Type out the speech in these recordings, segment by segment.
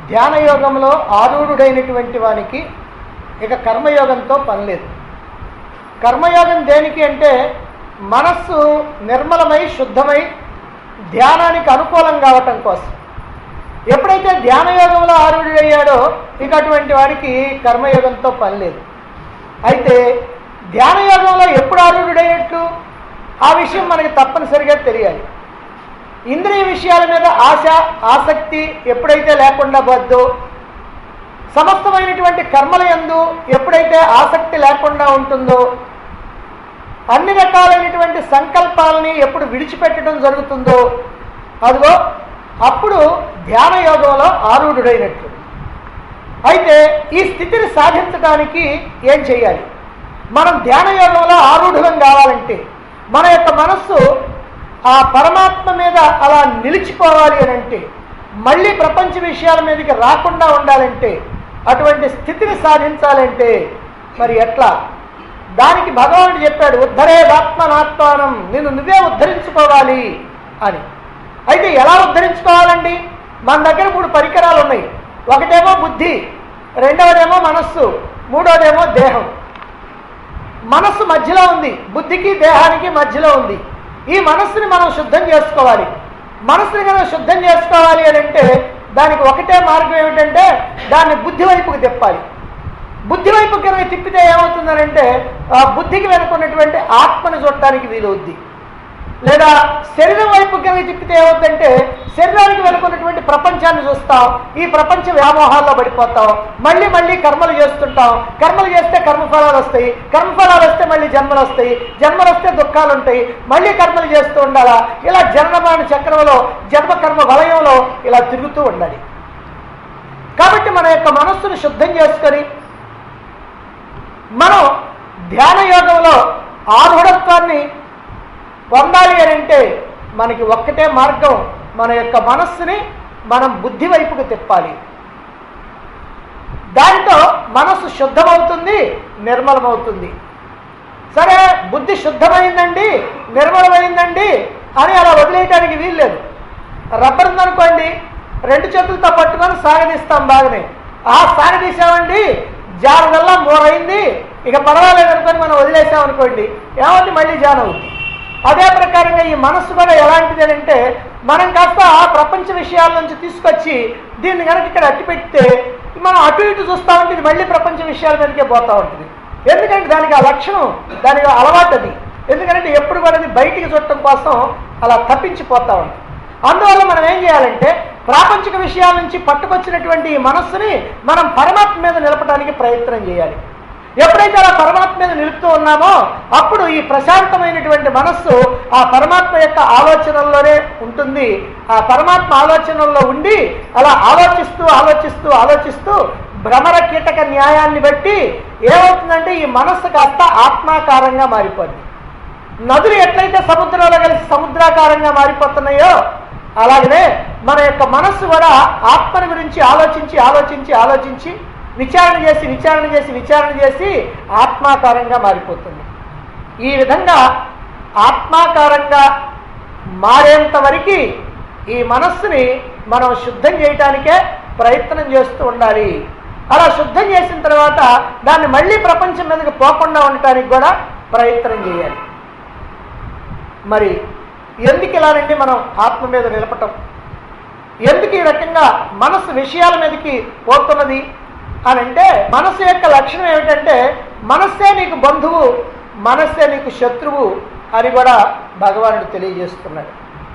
ధ్యాన యోగంలో ఆరూఢుడైనటువంటి వానికి ఇక కర్మయోగంతో పని లేదు కర్మయోగం దేనికి అంటే మనస్సు నిర్మలమై శుద్ధమై ధ్యానానికి అనుకూలం కావటం కోసం ఎప్పుడైతే ధ్యాన యోగంలో ఆరుడయ్యాడో ఇక అటువంటి వాడికి కర్మయోగంతో పని లేదు అయితే ధ్యాన యోగంలో ఎప్పుడు ఆరుడైనట్లు ఆ విషయం మనకి తప్పనిసరిగా తెలియాలి ఇంద్రియ విషయాల మీద ఆశ ఆసక్తి ఎప్పుడైతే లేకుండా పోద్దో సమస్తమైనటువంటి కర్మల యందు ఎప్పుడైతే ఆసక్తి లేకుండా ఉంటుందో అన్ని రకాలైనటువంటి సంకల్పాలని ఎప్పుడు విడిచిపెట్టడం జరుగుతుందో అదిగో అప్పుడు ధ్యాన యోగంలో ఆరూఢుడైనట్లు అయితే ఈ స్థితిని సాధించడానికి ఏం చేయాలి మనం ధ్యాన యోగంలో ఆరూఢులం కావాలంటే మన యొక్క మనస్సు ఆ పరమాత్మ మీద అలా నిలిచిపోవాలి అని అంటే మళ్ళీ ప్రపంచ విషయాల మీదకి రాకుండా ఉండాలంటే అటువంటి స్థితిని సాధించాలంటే మరి ఎట్లా దానికి భగవానుడు చెప్పాడు ఉద్ధరే ఆత్మనాత్మానం నిన్ను నువ్వే ఉద్ధరించుకోవాలి అని అయితే ఎలా ఉద్ధరించుకోవాలండి మన దగ్గర మూడు పరికరాలు ఉన్నాయి ఒకటేమో బుద్ధి రెండవదేమో మనస్సు మూడోదేమో దేహం మనస్సు మధ్యలో ఉంది బుద్ధికి దేహానికి మధ్యలో ఉంది ఈ మనస్సుని మనం శుద్ధం చేసుకోవాలి మనస్సుని కనుక శుద్ధం చేసుకోవాలి అని అంటే దానికి ఒకటే మార్గం ఏమిటంటే దాన్ని బుద్ధి వైపుకు తిప్పాలి బుద్ధి వైపు కనుక తిప్పితే ఏమవుతుందనంటే ఆ బుద్ధికి వెనుకున్నటువంటి ఆత్మని చూడటానికి వీలవుద్ది లేదా శరీరం వైపు కనుక తిప్పితే ఏమవుతుందంటే శరీరానికి వెనుకున్నటువంటి ప్రపంచాన్ని చూస్తాం ఈ ప్రపంచ వ్యామోహాల్లో పడిపోతాం మళ్ళీ మళ్ళీ కర్మలు చేస్తుంటాం కర్మలు చేస్తే కర్మఫలాలు వస్తాయి కర్మఫలాలు వస్తే మళ్ళీ జన్మలు వస్తాయి జన్మలు వస్తే దుఃఖాలు ఉంటాయి మళ్ళీ కర్మలు చేస్తూ ఉండాలా ఇలా జన్మమాన చక్రంలో జన్మ కర్మ వలయంలో ఇలా తిరుగుతూ ఉండాలి కాబట్టి మన యొక్క మనస్సును శుద్ధం చేసుకొని మనం ధ్యాన యోగంలో ఆరుఢత్వాన్ని పొందాలి అని అంటే మనకి ఒక్కటే మార్గం మన యొక్క మనస్సుని మనం బుద్ధి వైపుకు తిప్పాలి దాంతో మనస్సు శుద్ధమవుతుంది నిర్మలమవుతుంది సరే బుద్ధి శుద్ధమైందండి నిర్మలమైందండి అని అలా వదిలేయటానికి వీల్లేదు రబ్బర్ ఉందనుకోండి రెండు చేతులతో పట్టుకొని సాగదీస్తాం బాగానే ఆ సాగదీసామండి జారదల్లా మూరైంది ఇక పర్వాలేదు అనుకొని మనం వదిలేసాం అనుకోండి ఏమంది మళ్ళీ జాన్ అవుద్ది అదే ప్రకారంగా ఈ మనస్సు కూడా ఎలాంటిది అని అంటే మనం కాస్త ప్రపంచ విషయాల నుంచి తీసుకొచ్చి దీన్ని కనుక ఇక్కడ అట్టి పెడితే మనం అటు ఇటు చూస్తూ ఉంటే ఇది మళ్ళీ ప్రపంచ విషయాల మీదకే పోతూ ఉంటుంది ఎందుకంటే దానికి ఆ లక్షణం దానికి అలవాటు అది ఎందుకంటే ఎప్పుడు కూడా అది బయటికి చుట్టం కోసం అలా తప్పించిపోతూ ఉంటుంది అందువల్ల మనం ఏం చేయాలంటే ప్రాపంచిక విషయాల నుంచి పట్టుకొచ్చినటువంటి ఈ మనస్సుని మనం పరమాత్మ మీద నిలపడానికి ప్రయత్నం చేయాలి ఎప్పుడైతే అలా పరమాత్మ మీద నిలుపుతూ ఉన్నామో అప్పుడు ఈ ప్రశాంతమైనటువంటి మనస్సు ఆ పరమాత్మ యొక్క ఆలోచనల్లోనే ఉంటుంది ఆ పరమాత్మ ఆలోచనల్లో ఉండి అలా ఆలోచిస్తూ ఆలోచిస్తూ ఆలోచిస్తూ భ్రమర కీటక న్యాయాన్ని బట్టి ఏమవుతుందంటే ఈ మనస్సు కాస్త ఆత్మాకారంగా మారిపోద్ది నదులు ఎట్లయితే సముద్రంలో కలిసి సముద్రాకారంగా మారిపోతున్నాయో అలాగనే మన యొక్క మనస్సు కూడా ఆత్మని గురించి ఆలోచించి ఆలోచించి ఆలోచించి విచారణ చేసి విచారణ చేసి విచారణ చేసి ఆత్మాకారంగా మారిపోతుంది ఈ విధంగా ఆత్మాకారంగా మారేంత వరకు ఈ మనస్సుని మనం శుద్ధం చేయటానికే ప్రయత్నం చేస్తూ ఉండాలి అలా శుద్ధం చేసిన తర్వాత దాన్ని మళ్ళీ ప్రపంచం మీదకి పోకుండా ఉండటానికి కూడా ప్రయత్నం చేయాలి మరి ఎందుకు ఇలానండి మనం ఆత్మ మీద నిలపటం ఎందుకు ఈ రకంగా మనసు విషయాల మీదకి పోతున్నది అని అంటే మనసు యొక్క లక్షణం ఏమిటంటే మనస్సే నీకు బంధువు మనస్సే నీకు శత్రువు అని కూడా భగవానుడు తెలియజేస్తున్నాడు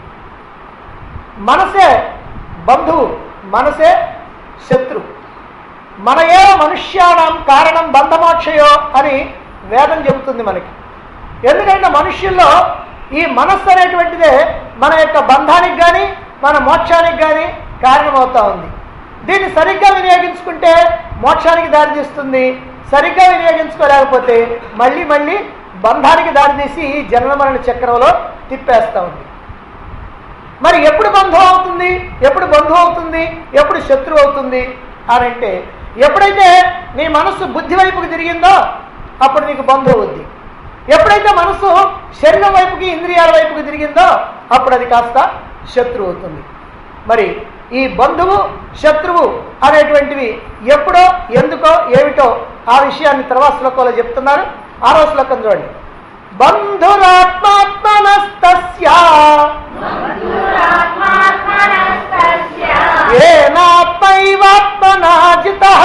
మనసే బంధువు మనసే శత్రువు మన ఏ మనుష్యానం కారణం బంధమోక్షయో అని వేదం చెబుతుంది మనకి ఎందుకంటే మనుష్యుల్లో ఈ మనస్సు అనేటువంటిదే మన యొక్క బంధానికి కానీ మన మోక్షానికి కానీ కారణమవుతా ఉంది దీన్ని సరిగ్గా వినియోగించుకుంటే మోక్షానికి దారితీస్తుంది సరిగ్గా వినియోగించుకోలేకపోతే మళ్ళీ మళ్ళీ బంధానికి దారితీసి జన్మ మరణ చక్రంలో తిప్పేస్తూ ఉంది మరి ఎప్పుడు బంధువు అవుతుంది ఎప్పుడు బంధువు అవుతుంది ఎప్పుడు శత్రువు అవుతుంది అని అంటే ఎప్పుడైతే నీ మనస్సు బుద్ధి వైపుకి తిరిగిందో అప్పుడు నీకు బంధువు అవుద్ది ఎప్పుడైతే మనస్సు శరీరం వైపుకి ఇంద్రియాల వైపుకి తిరిగిందో అప్పుడు అది కాస్త శత్రువు అవుతుంది మరి ఈ బంధువు శత్రువు అనేటువంటివి ఎప్పుడో ఎందుకో ఏమిటో ఆ విషయాన్ని తర్వాత శ్లోకంలో చెప్తున్నారు ఆరో శ్లోకం చూడండి బంధురాత్మాత్మనస్తస్య దురాత్మాత్మనస్తస్య ఏనాత్మైవాత్మనా జితః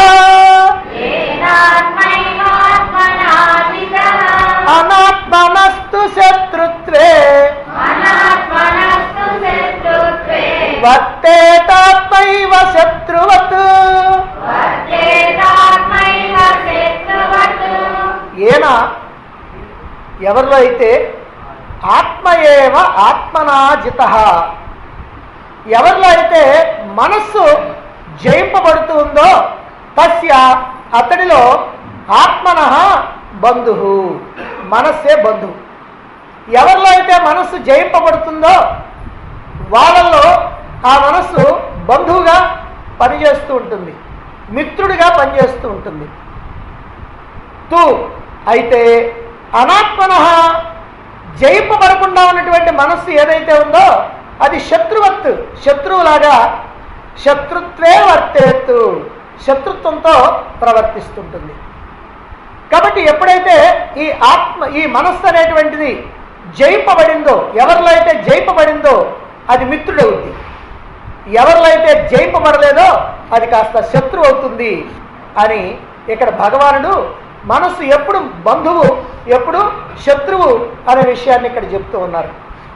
ఏనాత్మైవాత్మనాజితః అనాత్మనస్తు శత్రుత్వే అనాత్మనస్తు శత్రుత్వే వర్తేతాత్మైవ శత్రువత్ వర్తేతాత్మైవ శత్రువత్ ఏన ఎవరిలో అయితే ఆత్మయేవ ఆత్మనా జిత ఎవరిలో అయితే మనస్సు జయింపబడుతూ ఉందో తస్య అతడిలో ఆత్మన బంధు మనస్సే బంధువు ఎవరిలో అయితే మనస్సు జయింపబడుతుందో వాళ్ళల్లో ఆ మనస్సు బంధువుగా పనిచేస్తూ ఉంటుంది మిత్రుడిగా పనిచేస్తూ ఉంటుంది తూ అయితే అనాత్మన జయింపబడకుండా ఉన్నటువంటి మనస్సు ఏదైతే ఉందో అది శత్రువత్ శత్రువులాగా శత్రుత్వే వర్తేత్తు శత్రుత్వంతో ప్రవర్తిస్తుంటుంది కాబట్టి ఎప్పుడైతే ఈ ఆత్మ ఈ మనస్సు అనేటువంటిది జయింపబడిందో ఎవరిలో అయితే జయింపబడిందో అది మిత్రుడవుద్ది ఎవరిలో అయితే జయింపబడలేదో అది కాస్త శత్రువు అవుతుంది అని ఇక్కడ భగవానుడు మనస్సు ఎప్పుడు బంధువు ఎప్పుడు శత్రువు అనే విషయాన్ని ఇక్కడ చెప్తూ ఉన్నారు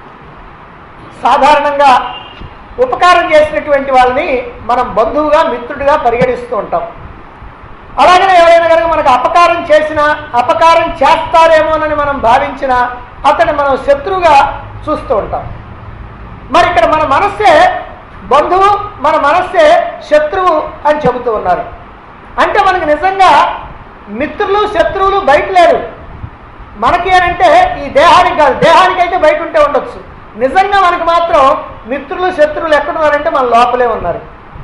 సాధారణంగా ఉపకారం చేసినటువంటి వాళ్ళని మనం బంధువుగా మిత్రుడిగా పరిగణిస్తూ ఉంటాం అలాగనే ఎవరైనా కనుక మనకు అపకారం చేసినా అపకారం చేస్తారేమోనని మనం భావించినా అతన్ని మనం శత్రువుగా చూస్తూ ఉంటాం మరి ఇక్కడ మన మనస్సే బంధువు మన మనస్సే శత్రువు అని చెబుతూ ఉన్నారు అంటే మనకి నిజంగా మిత్రులు శత్రువులు బయట లేరు మనకి అంటే ఈ దేహానికి కాదు దేహానికి అయితే బయట ఉంటే ఉండొచ్చు నిజంగా మనకి మాత్రం మిత్రులు శత్రువులు ఎక్కడున్నారంటే మన లోపలే ఉన్నారు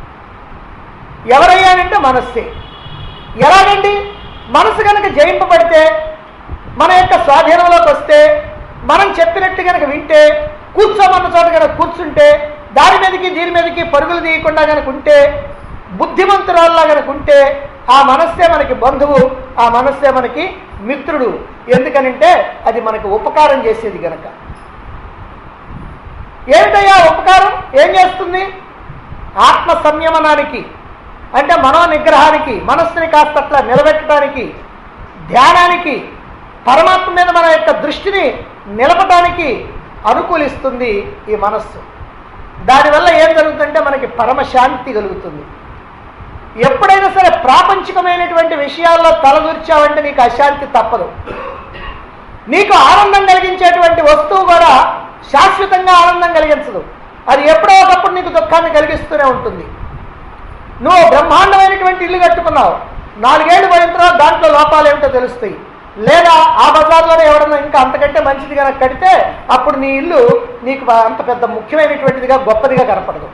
ఎవరయ్యానంటే మనస్సే ఎలాగండి మనసు కనుక జయింపబడితే మన యొక్క స్వాధీనంలోకి వస్తే మనం చెప్పినట్టు కనుక వింటే కూర్చోమన్న చోట కనుక కూర్చుంటే దాని మీదకి దీని మీదకి పరుగులు తీయకుండా కనుక ఉంటే బుద్ధిమంతురాల్లా కనుక ఉంటే ఆ మనస్సే మనకి బంధువు ఆ మనస్సే మనకి మిత్రుడు ఎందుకనంటే అది మనకు ఉపకారం చేసేది గనక ఏమిటయ్యా ఉపకారం ఏం చేస్తుంది ఆత్మ సంయమనానికి అంటే మనో నిగ్రహానికి మనస్సుని కాస్త అట్లా నిలబెట్టడానికి ధ్యానానికి పరమాత్మ మీద మన యొక్క దృష్టిని నిలపడానికి అనుకూలిస్తుంది ఈ మనస్సు దానివల్ల ఏం జరుగుతుందంటే మనకి పరమశాంతి కలుగుతుంది ఎప్పుడైనా సరే ప్రాపంచికమైనటువంటి విషయాల్లో తలదూర్చావంటే నీకు అశాంతి తప్పదు నీకు ఆనందం కలిగించేటువంటి వస్తువు కూడా శాశ్వతంగా ఆనందం కలిగించదు అది ఎప్పుడో ఒకప్పుడు నీకు దుఃఖాన్ని కలిగిస్తూనే ఉంటుంది నువ్వు బ్రహ్మాండమైనటువంటి ఇల్లు కట్టుకున్నావు నాలుగేళ్లు పోయిన తర్వాత దాంట్లో లోపాలు ఏమిటో తెలుస్తాయి లేదా ఆ బజార్లోనే ఎవడన్నా ఇంకా అంతకంటే మంచిది కనుక కడితే అప్పుడు నీ ఇల్లు నీకు అంత పెద్ద ముఖ్యమైనటువంటిదిగా గొప్పదిగా కనపడదు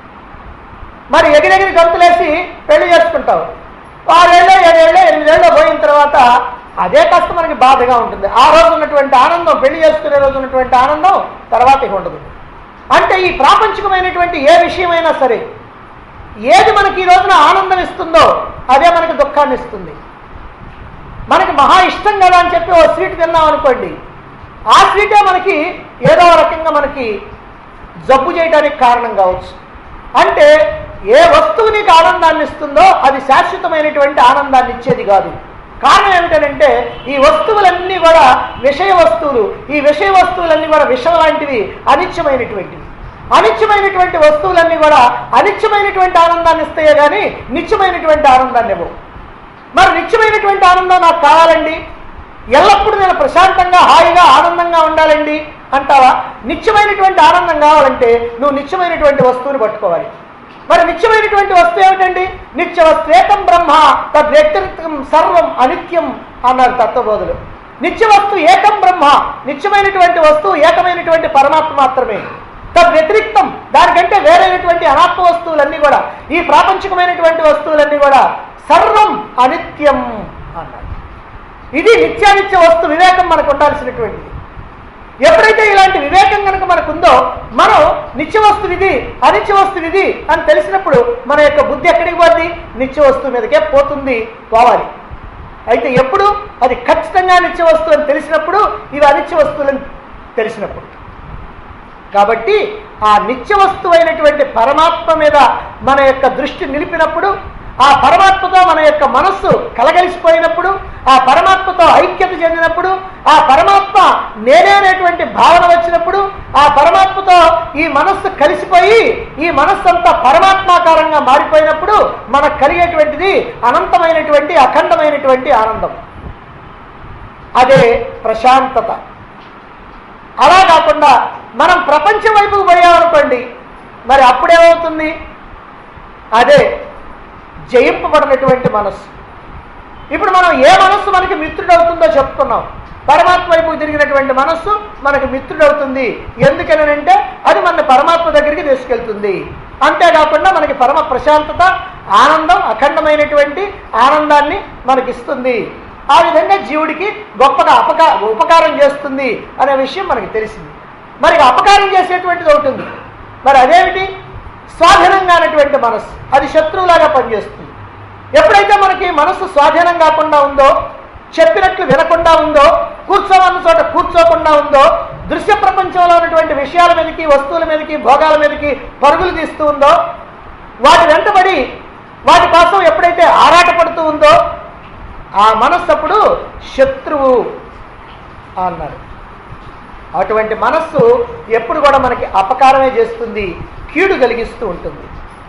మరి ఎగిరెగిరి గంతులేసి పెళ్లి చేసుకుంటావు ఆరేళ్ళో ఏడేళ్ళో ఎనిమిదేళ్ళో పోయిన తర్వాత అదే కాస్త మనకి బాధగా ఉంటుంది ఆ రోజు ఉన్నటువంటి ఆనందం పెళ్లి చేసుకునే రోజు ఉన్నటువంటి ఆనందం తర్వాత ఇక ఉండదు అంటే ఈ ప్రాపంచికమైనటువంటి ఏ విషయమైనా సరే ఏది మనకి ఈ రోజున ఆనందం ఇస్తుందో అదే మనకి దుఃఖాన్ని ఇస్తుంది మనకి మహా ఇష్టం కదా అని చెప్పి ఓ స్వీట్ తిన్నాం అనుకోండి ఆ స్వీటే మనకి ఏదో రకంగా మనకి జబ్బు చేయడానికి కారణం కావచ్చు అంటే ఏ వస్తువు నీకు ఆనందాన్ని ఇస్తుందో అది శాశ్వతమైనటువంటి ఆనందాన్ని ఇచ్చేది కాదు కారణం ఏమిటంటే ఈ వస్తువులన్నీ కూడా విషయ వస్తువులు ఈ విషయ వస్తువులన్నీ కూడా విషం లాంటివి అనిత్యమైనటువంటివి అనిత్యమైనటువంటి వస్తువులన్నీ కూడా అనిత్యమైనటువంటి ఆనందాన్ని ఇస్తాయే కానీ నిత్యమైనటువంటి ఆనందాన్ని ఇవ్వవు మరి నిత్యమైనటువంటి ఆనందం నాకు కావాలండి ఎల్లప్పుడూ నేను ప్రశాంతంగా హాయిగా ఆనందంగా ఉండాలండి అంటావా నిత్యమైనటువంటి ఆనందం కావాలంటే నువ్వు నిత్యమైనటువంటి వస్తువుని పట్టుకోవాలి మరి నిత్యమైనటువంటి వస్తువు ఏమిటండి నిత్య వస్తువేకం బ్రహ్మ తద్వ్యక్తిత్వం సర్వం అనిత్యం అన్నారు తత్వబోధులు నిత్య వస్తువు ఏకం బ్రహ్మ నిత్యమైనటువంటి వస్తువు ఏకమైనటువంటి పరమాత్మ మాత్రమే తద్వ్యతిరిక్తం దానికంటే వేరైనటువంటి అనాత్మ వస్తువులన్నీ కూడా ఈ ప్రాపంచికమైనటువంటి వస్తువులన్నీ కూడా సర్వం అనిత్యం అన్నారు ఇది నిత్యానిత్య వస్తు వివేకం మనకు ఉండాల్సినటువంటిది ఎప్పుడైతే ఇలాంటి వివేకం కనుక మనకు ఉందో మనం నిత్య వస్తువు ఇది అనిత్య వస్తువు ఇది అని తెలిసినప్పుడు మన యొక్క బుద్ధి ఎక్కడికి పోద్ది నిత్య వస్తువు మీదకే పోతుంది పోవాలి అయితే ఎప్పుడు అది ఖచ్చితంగా నిత్య వస్తువు అని తెలిసినప్పుడు ఇవి అనిత్య వస్తువులని తెలిసినప్పుడు కాబట్టి ఆ నిత్య వస్తువైనటువంటి పరమాత్మ మీద మన యొక్క దృష్టి నిలిపినప్పుడు ఆ పరమాత్మతో మన యొక్క మనస్సు కలగలిసిపోయినప్పుడు ఆ పరమాత్మతో ఐక్యత చెందినప్పుడు ఆ పరమాత్మ నేనే అనేటువంటి భావన వచ్చినప్పుడు ఆ పరమాత్మతో ఈ మనస్సు కలిసిపోయి ఈ మనస్సు అంతా పరమాత్మాకారంగా మారిపోయినప్పుడు మనకు కలిగేటువంటిది అనంతమైనటువంటి అఖండమైనటువంటి ఆనందం అదే ప్రశాంతత అలా కాకుండా మనం ప్రపంచం వైపుకు పోయామనుకోండి మరి అప్పుడేమవుతుంది అదే జయింపబడినటువంటి మనస్సు ఇప్పుడు మనం ఏ మనస్సు మనకి మిత్రుడవుతుందో చెప్పుకున్నాం పరమాత్మ వైపుకు తిరిగినటువంటి మనస్సు మనకి మిత్రుడవుతుంది ఎందుకనంటే అది మన పరమాత్మ దగ్గరికి తీసుకెళ్తుంది అంతేకాకుండా మనకి పరమ ప్రశాంతత ఆనందం అఖండమైనటువంటి ఆనందాన్ని మనకిస్తుంది ఆ విధంగా జీవుడికి గొప్పగా అపకా ఉపకారం చేస్తుంది అనే విషయం మనకి తెలిసింది మరి అపకారం చేసేటువంటిది ఒకటి ఉంది మరి అదేమిటి స్వాధీనంగా అనేటువంటి మనస్సు అది శత్రువులాగా పనిచేస్తుంది ఎప్పుడైతే మనకి మనస్సు స్వాధీనం కాకుండా ఉందో చెప్పినట్లు వినకుండా ఉందో కూర్చోమన్న చోట కూర్చోకుండా ఉందో దృశ్య ప్రపంచంలో ఉన్నటువంటి విషయాల మీదకి వస్తువుల మీదకి భోగాల మీదకి పరుగులు తీస్తూ ఉందో వాటి వెంటబడి వాటి కోసం ఎప్పుడైతే ఆరాటపడుతూ ఉందో ఆ మనస్సు అప్పుడు శత్రువు అన్నారు అటువంటి మనస్సు ఎప్పుడు కూడా మనకి అపకారమే చేస్తుంది కీడు కలిగిస్తూ ఉంటుంది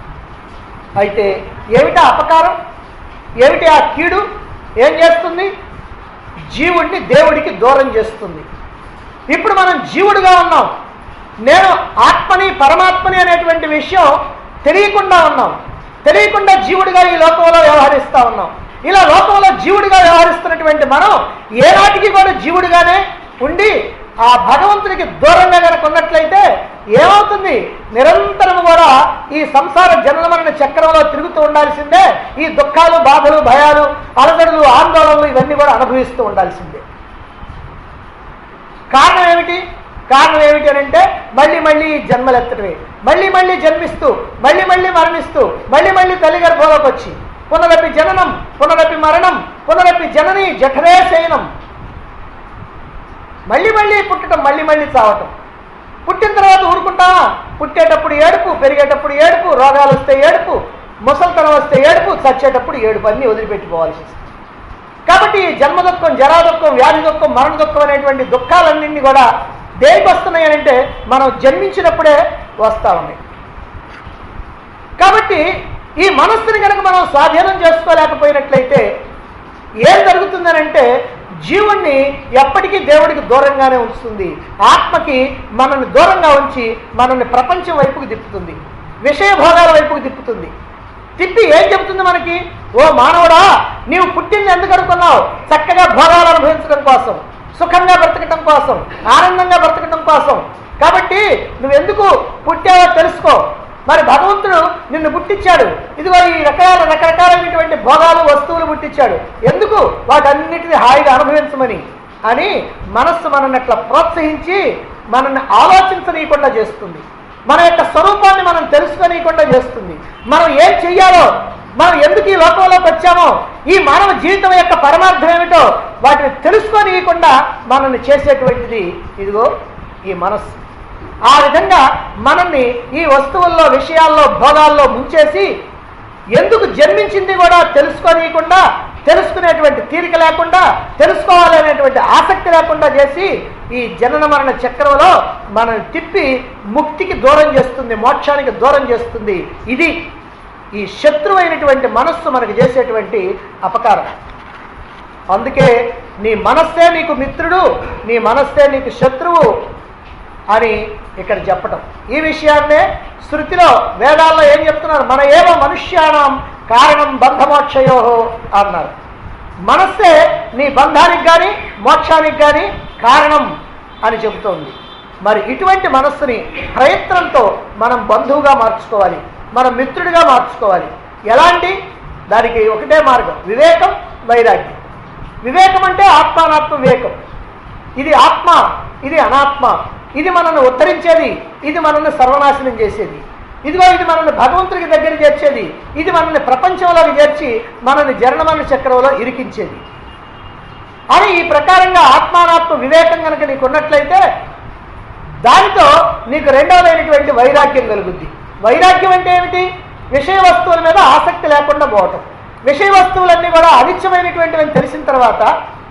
అయితే ఏమిటా అపకారం ఏమిటి ఆ కీడు ఏం చేస్తుంది జీవుడిని దేవుడికి దూరం చేస్తుంది ఇప్పుడు మనం జీవుడుగా ఉన్నాం నేను ఆత్మని పరమాత్మని అనేటువంటి విషయం తెలియకుండా ఉన్నాం తెలియకుండా జీవుడిగా ఈ లోకంలో వ్యవహరిస్తూ ఉన్నాం ఇలా లోకంలో జీవుడిగా వ్యవహరిస్తున్నటువంటి మనం ఏనాటికి కూడా జీవుడిగానే ఉండి ఆ భగవంతుడికి దూరంగా కనుక ఉన్నట్లయితే ఏమవుతుంది నిరంతరం కూడా ఈ సంసార జనన మరణ చక్రంలో తిరుగుతూ ఉండాల్సిందే ఈ దుఃఖాలు బాధలు భయాలు అలజడులు ఆందోళనలు ఇవన్నీ కూడా అనుభవిస్తూ ఉండాల్సిందే కారణం ఏమిటి కారణం ఏమిటి అని అంటే మళ్ళీ మళ్ళీ జన్మలు ఎత్తడమే మళ్ళీ మళ్ళీ జన్మిస్తూ మళ్ళీ మళ్ళీ మరణిస్తూ మళ్ళీ మళ్ళీ తల్లి గర్భంలోకి వచ్చి పునరపి జననం పునరపి మరణం పునరపి జనని జఠరే శయనం మళ్ళీ మళ్ళీ పుట్టడం మళ్ళీ మళ్ళీ చావటం పుట్టిన తర్వాత ఊరుకుంటావా పుట్టేటప్పుడు ఏడుపు పెరిగేటప్పుడు ఏడుపు రోగాలు వస్తే ఏడుపు ముసల్తనం వస్తే ఏడుపు చచ్చేటప్పుడు ఏడుపు అన్నీ వదిలిపెట్టుకోవాల్సి వస్తుంది కాబట్టి ఈ జన్మ దుఃఖం జరా దుఃఖం వ్యాధి దుఃఖం మరణ దుఃఖం అనేటువంటి దుఃఖాలన్నింటినీ కూడా దేనికి వస్తున్నాయి అంటే మనం జన్మించినప్పుడే వస్తూ ఉన్నాయి కాబట్టి ఈ మనస్సుని కనుక మనం స్వాధీనం చేసుకోలేకపోయినట్లయితే ఏం జరుగుతుందనంటే జీవుణ్ణి ఎప్పటికీ దేవుడికి దూరంగానే ఉంచుతుంది ఆత్మకి మనల్ని దూరంగా ఉంచి మనల్ని ప్రపంచం వైపుకు తిప్పుతుంది విషయ భోగాల వైపుకు తిప్పుతుంది తిప్పి ఏం చెబుతుంది మనకి ఓ మానవుడా నీవు పుట్టింది ఎందుకు అనుకున్నావు చక్కగా భోగాలు అనుభవించడం కోసం సుఖంగా బ్రతకటం కోసం ఆనందంగా బ్రతకటం కోసం కాబట్టి నువ్వెందుకు పుట్టావో తెలుసుకో మరి భగవంతుడు నిన్ను పుట్టించాడు ఇదిగో ఈ రకాల రకరకాలైనటువంటి భోగాలు వస్తువులు పుట్టించాడు ఎందుకు వాటన్నిటిని హాయిగా అనుభవించమని అని మనస్సు మనల్ని అట్లా ప్రోత్సహించి మనల్ని ఆలోచించనీయకుండా చేస్తుంది మన యొక్క స్వరూపాన్ని మనం తెలుసుకోనీయకుండా చేస్తుంది మనం ఏం చెయ్యాలో మనం ఎందుకు ఈ లోకంలోకి వచ్చామో ఈ మానవ జీవితం యొక్క పరమార్థం ఏమిటో వాటిని తెలుసుకోనీయకుండా మనల్ని చేసేటువంటిది ఇదిగో ఈ మనస్సు ఆ విధంగా మనల్ని ఈ వస్తువుల్లో విషయాల్లో భోగాల్లో ముంచేసి ఎందుకు జన్మించింది కూడా తెలుసుకోనీయకుండా తెలుసుకునేటువంటి తీరిక లేకుండా తెలుసుకోవాలనేటువంటి ఆసక్తి లేకుండా చేసి ఈ జనన మరణ చక్రంలో మనల్ని తిప్పి ముక్తికి దూరం చేస్తుంది మోక్షానికి దూరం చేస్తుంది ఇది ఈ శత్రువైనటువంటి మనస్సు మనకు చేసేటువంటి అపకారం అందుకే నీ మనస్సే నీకు మిత్రుడు నీ మనస్సే నీకు శత్రువు అని ఇక్కడ చెప్పటం ఈ విషయాన్నే శృతిలో వేదాల్లో ఏం చెప్తున్నారు మన ఏవ మనుష్యానం కారణం బంధమోక్షయో అన్నారు మనస్సే నీ బంధానికి కానీ మోక్షానికి కానీ కారణం అని చెబుతోంది మరి ఇటువంటి మనస్సుని ప్రయత్నంతో మనం బంధువుగా మార్చుకోవాలి మనం మిత్రుడిగా మార్చుకోవాలి ఎలాంటి దానికి ఒకటే మార్గం వివేకం వైరాగ్యం వివేకం అంటే ఆత్మానాత్మ వివేకం ఇది ఆత్మ ఇది అనాత్మ ఇది మనల్ని ఉద్ధరించేది ఇది మనల్ని సర్వనాశనం చేసేది ఇదిగో ఇది మనల్ని భగవంతుడికి దగ్గర చేర్చేది ఇది మనల్ని ప్రపంచంలోకి చేర్చి మనల్ని జరణమరణ చక్రంలో ఇరికించేది అని ఈ ప్రకారంగా ఆత్మానాత్మ వివేకం కనుక నీకు ఉన్నట్లయితే దానితో నీకు రెండవదైనటువంటి వైరాగ్యం కలుగుద్ది వైరాగ్యం అంటే ఏమిటి విషయ వస్తువుల మీద ఆసక్తి లేకుండా పోవటం విషయ వస్తువులన్నీ కూడా అనిత్యమైనటువంటివి తెలిసిన తర్వాత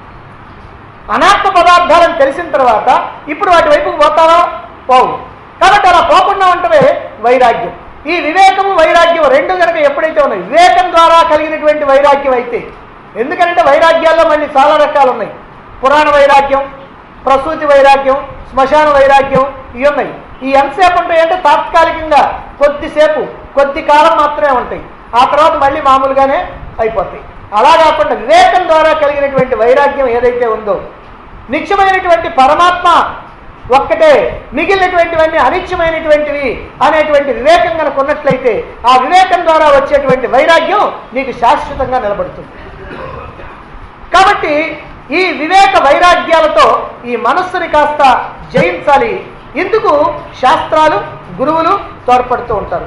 అనాత్మ పదార్థాలను తెలిసిన తర్వాత ఇప్పుడు వాటి వైపుకు పోతావా పోవు కాబట్టి అలా పోకుండా ఉంటమే వైరాగ్యం ఈ వివేకము వైరాగ్యం రెండు కనుక ఎప్పుడైతే ఉన్నాయి వివేకం ద్వారా కలిగినటువంటి వైరాగ్యం అయితే ఎందుకంటే వైరాగ్యాల్లో మళ్ళీ చాలా రకాలు ఉన్నాయి పురాణ వైరాగ్యం ప్రసూతి వైరాగ్యం శ్మశాన వైరాగ్యం ఇవి ఉన్నాయి ఈ ఎంతసేపు ఉంటాయి అంటే తాత్కాలికంగా కొద్దిసేపు కొద్ది కాలం మాత్రమే ఉంటాయి ఆ తర్వాత మళ్ళీ మామూలుగానే అయిపోతాయి అలా కాకుండా వివేకం ద్వారా కలిగినటువంటి వైరాగ్యం ఏదైతే ఉందో నిత్యమైనటువంటి పరమాత్మ ఒక్కటే మిగిలినటువంటివన్నీ అనిత్యమైనటువంటివి అనేటువంటి వివేకం కనుక ఉన్నట్లయితే ఆ వివేకం ద్వారా వచ్చేటువంటి వైరాగ్యం నీకు శాశ్వతంగా నిలబడుతుంది కాబట్టి ఈ వివేక వైరాగ్యాలతో ఈ మనస్సుని కాస్త జయించాలి ఎందుకు శాస్త్రాలు గురువులు తోడ్పడుతూ ఉంటారు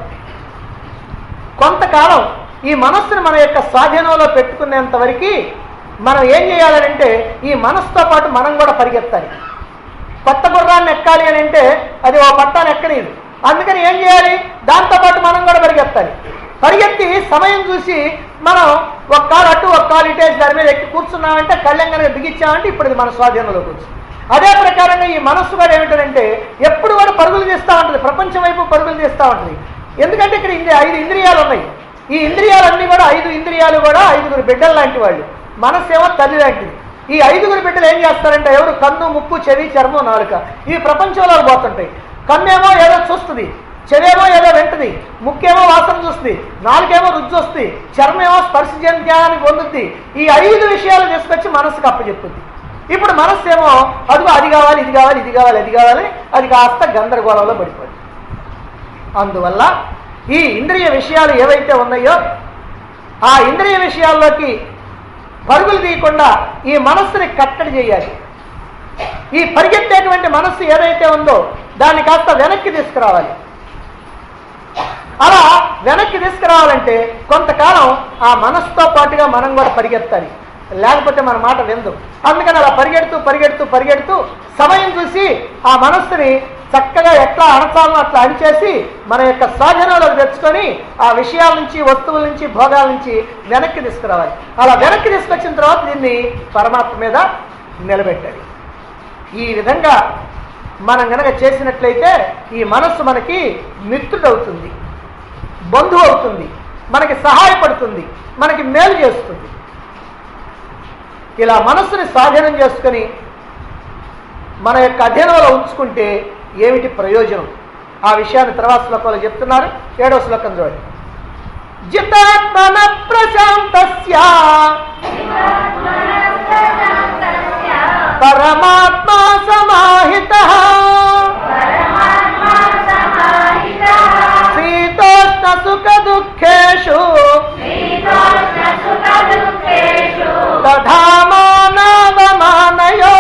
కొంతకాలం ఈ మనస్సును మన యొక్క స్వాధీనంలో పెట్టుకునేంత వరకు మనం ఏం చేయాలంటే ఈ మనస్సుతో పాటు మనం కూడా పరిగెత్తాలి కొత్త గుర్రాన్ని ఎక్కాలి అని అంటే అది ఓ పట్టాన్ని ఎక్కలేదు అందుకని ఏం చేయాలి దాంతోపాటు మనం కూడా పరిగెత్తాలి పరిగెత్తి సమయం చూసి మనం ఒక కాలు అటు ఒక కాలు ఇటేసి దాని మీద ఎక్కి కూర్చున్నామంటే కళ్ళెం కనుక బిగించామంటే ఇప్పుడు ఇది మన స్వాధీనంలోకి వచ్చింది అదే ప్రకారంగా ఈ మనస్సు కూడా ఏమిటంటే ఎప్పుడు కూడా పరుగులు తీస్తూ ఉంటుంది ప్రపంచం వైపు పరుగులు తీస్తూ ఉంటుంది ఎందుకంటే ఇక్కడ ఇంద్రి ఐదు ఇంద్రియాలు ఉన్నాయి ఈ ఇంద్రియాలన్నీ కూడా ఐదు ఇంద్రియాలు కూడా ఐదుగురు బిడ్డలు లాంటి వాళ్ళు మనస్సేమో తల్లి లాంటిది ఈ ఐదుగురు బిడ్డలు ఏం చేస్తారంటే ఎవరు కన్ను ముక్కు చెవి చర్మం నాలుక ఈ ప్రపంచంలో పోతుంటాయి కన్నేమో ఏదో చూస్తుంది చెవేమో ఏదో వింటది ముక్కేమో వాసన చూస్తుంది నాలుగేమో రుచి వస్తుంది చర్మేమో స్పర్శ జ్ఞానాన్ని పొందుద్ది ఈ ఐదు విషయాలు తీసుకొచ్చి మనసుకు అప్పచెప్పుద్ది ఇప్పుడు మనస్సు ఏమో అదిగో అది కావాలి ఇది కావాలి ఇది కావాలి అది కావాలి అది కాస్త గందరగోళంలో పడిపోయింది అందువల్ల ఈ ఇంద్రియ విషయాలు ఏవైతే ఉన్నాయో ఆ ఇంద్రియ విషయాల్లోకి పరుగులు తీయకుండా ఈ మనస్సుని కట్టడి చేయాలి ఈ పరిగెత్తేటువంటి మనస్సు ఏదైతే ఉందో దాన్ని కాస్త వెనక్కి తీసుకురావాలి అలా వెనక్కి తీసుకురావాలంటే కొంతకాలం ఆ మనస్సుతో పాటుగా మనం కూడా పరిగెత్తాలి లేకపోతే మన మాట విందు అందుకని అలా పరిగెడుతూ పరిగెడుతూ పరిగెడుతూ సమయం చూసి ఆ మనస్సుని చక్కగా ఎట్లా అణచాలో అట్లా అణిచేసి మన యొక్క స్వాధీనంలోకి తెచ్చుకొని ఆ విషయాల నుంచి వస్తువుల నుంచి భోగాల నుంచి వెనక్కి తీసుకురావాలి అలా వెనక్కి తీసుకొచ్చిన తర్వాత దీన్ని పరమాత్మ మీద నిలబెట్టాలి ఈ విధంగా మనం గనక చేసినట్లయితే ఈ మనస్సు మనకి మిత్రుడవుతుంది బంధువు అవుతుంది మనకి సహాయపడుతుంది మనకి మేలు చేస్తుంది ఇలా మనస్సుని స్వాధీనం చేసుకొని మన యొక్క అధీనంలో ఉంచుకుంటే ఏమిటి ప్రయోజనం ఆ విషయాన్ని తర్వాత శ్లోకంలో చెప్తున్నారు ఏడవ శ్లోకం చూడండి జితాత్మన ప్రశాంతస్య పరమాత్మా సమాహిత శీతోష్ణ సుఖ దుఃఖేషు తథా మానవమానయో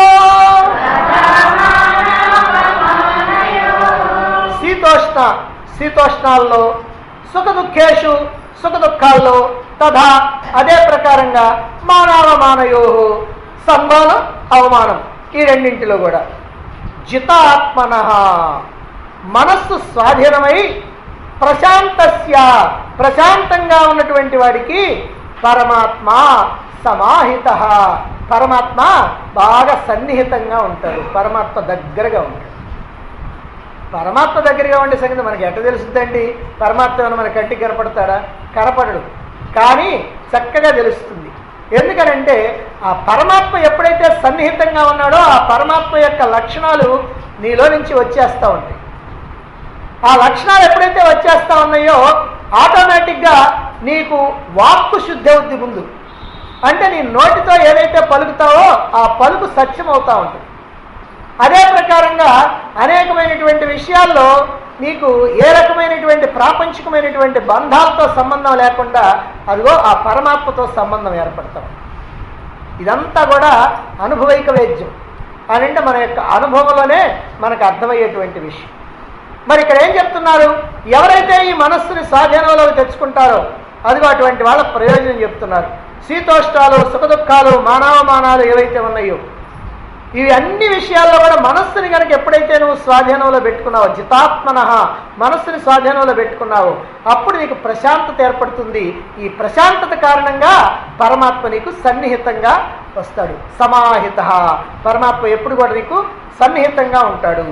శీతోష్ణ శీతోష్ణాల్లో సుఖ దుఃఖేషు సుఖ దుఃఖాల్లో తథా అదే ప్రకారంగా మానవమానయో సన్మానం అవమానం ఈ రెండింటిలో కూడా జితాత్మన మనస్సు స్వాధీనమై ప్రశాంతస్య ప్రశాంతంగా ఉన్నటువంటి వాడికి పరమాత్మ సమాహిత పరమాత్మ బాగా సన్నిహితంగా ఉంటాడు పరమాత్మ దగ్గరగా ఉంటాడు పరమాత్మ దగ్గరగా ఉండే సంగతి మనకి ఎట్ట తెలుస్తుందండి పరమాత్మ ఏమైనా మన కంటికి కనపడతాడా కనపడడు కానీ చక్కగా తెలుస్తుంది ఎందుకనంటే ఆ పరమాత్మ ఎప్పుడైతే సన్నిహితంగా ఉన్నాడో ఆ పరమాత్మ యొక్క లక్షణాలు నీలో నుంచి వచ్చేస్తూ ఉంటాయి ఆ లక్షణాలు ఎప్పుడైతే వచ్చేస్తా ఉన్నాయో ఆటోమేటిక్గా నీకు వాక్కు శుద్ధి అవుద్ది ముందు అంటే నీ నోటితో ఏదైతే పలుకుతావో ఆ పలుకు సత్యం అవుతా ఉంటుంది అదే ప్రకారంగా అనేకమైనటువంటి విషయాల్లో నీకు ఏ రకమైనటువంటి ప్రాపంచికమైనటువంటి బంధాలతో సంబంధం లేకుండా అదిగో ఆ పరమాత్మతో సంబంధం ఏర్పడతాం ఇదంతా కూడా అనుభవైక వేద్యం అని అంటే మన యొక్క అనుభవంలోనే మనకు అర్థమయ్యేటువంటి విషయం మరి ఇక్కడ ఏం చెప్తున్నారు ఎవరైతే ఈ మనస్సుని స్వాధీనంలోకి తెచ్చుకుంటారో అదిగో అటువంటి వాళ్ళ ప్రయోజనం చెప్తున్నారు శీతోష్టాలు సుఖదుఖాలు మానవమానాలు ఏవైతే ఉన్నాయో ఇవి అన్ని విషయాల్లో కూడా మనస్సుని కనుక ఎప్పుడైతే నువ్వు స్వాధీనంలో పెట్టుకున్నావో జితాత్మన మనస్సుని స్వాధీనంలో పెట్టుకున్నావో అప్పుడు నీకు ప్రశాంతత ఏర్పడుతుంది ఈ ప్రశాంతత కారణంగా పరమాత్మ నీకు సన్నిహితంగా వస్తాడు సమాహిత పరమాత్మ ఎప్పుడు కూడా నీకు సన్నిహితంగా ఉంటాడు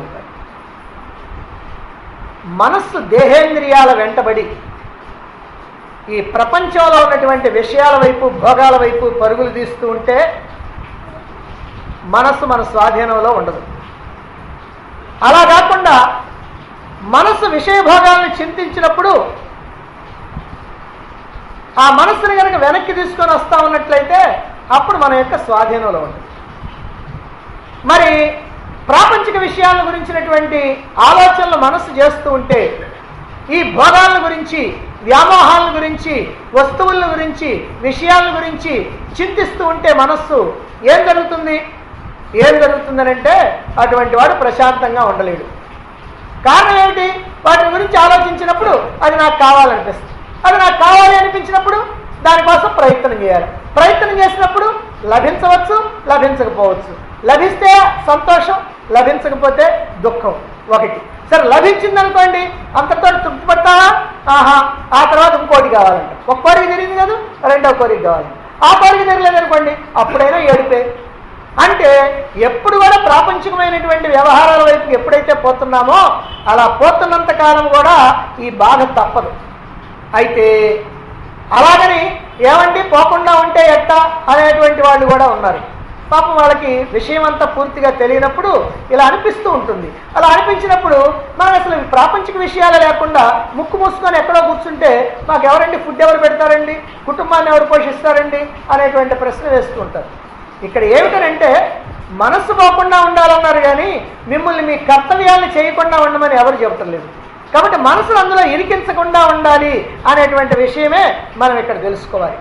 మనస్సు దేహేంద్రియాల వెంటబడి ఈ ప్రపంచంలో ఉన్నటువంటి విషయాల వైపు భోగాల వైపు పరుగులు తీస్తూ ఉంటే మనస్సు మన స్వాధీనంలో ఉండదు అలా కాకుండా మనస్సు విషయభోగాలను చింతించినప్పుడు ఆ మనస్సుని కనుక వెనక్కి తీసుకొని వస్తా ఉన్నట్లయితే అప్పుడు మన యొక్క స్వాధీనంలో ఉంటుంది మరి ప్రాపంచిక విషయాల గురించినటువంటి ఆలోచనలు మనస్సు చేస్తూ ఉంటే ఈ భోగాల గురించి వ్యామోహాల గురించి వస్తువుల గురించి విషయాల గురించి చింతిస్తూ ఉంటే మనస్సు ఏం జరుగుతుంది ఏం జరుగుతుందనంటే అటువంటి వాడు ప్రశాంతంగా ఉండలేడు కారణం ఏమిటి వాటి గురించి ఆలోచించినప్పుడు అది నాకు కావాలనిపిస్తుంది అది నాకు కావాలి అనిపించినప్పుడు దానికోసం ప్రయత్నం చేయాలి ప్రయత్నం చేసినప్పుడు లభించవచ్చు లభించకపోవచ్చు లభిస్తే సంతోషం లభించకపోతే దుఃఖం ఒకటి సరే లభించింది అనుకోండి అంతతో తృప్తి పడతావా ఆహా ఆ తర్వాత ఇంకోటి కావాలంట ఒక కోరిక తిరిగింది కదా రెండో కోరిక కావాలి ఆ కోరిక తిరగలేదు అనుకోండి అప్పుడైనా ఏడిపే అంటే ఎప్పుడు కూడా ప్రాపంచికమైనటువంటి వ్యవహారాల వైపు ఎప్పుడైతే పోతున్నామో అలా పోతున్నంత కాలం కూడా ఈ బాధ తప్పదు అయితే అలాగని ఏమండి పోకుండా ఉంటే ఎట్టా అనేటువంటి వాళ్ళు కూడా ఉన్నారు పాపం వాళ్ళకి విషయం అంతా పూర్తిగా తెలియనప్పుడు ఇలా అనిపిస్తూ ఉంటుంది అలా అనిపించినప్పుడు మనం అసలు ఈ ప్రాపంచిక విషయాలు లేకుండా ముక్కు మూసుకొని ఎక్కడో కూర్చుంటే మాకు ఎవరండి ఫుడ్ ఎవరు పెడతారండి కుటుంబాన్ని ఎవరు పోషిస్తారండి అనేటువంటి ప్రశ్న వేస్తూ ఉంటారు ఇక్కడ ఏమిటనంటే మనస్సు పోకుండా ఉండాలన్నారు కానీ మిమ్మల్ని మీ కర్తవ్యాలను చేయకుండా ఉండమని ఎవరు చెప్పటం లేదు కాబట్టి మనసును అందులో ఇరికించకుండా ఉండాలి అనేటువంటి విషయమే మనం ఇక్కడ తెలుసుకోవాలి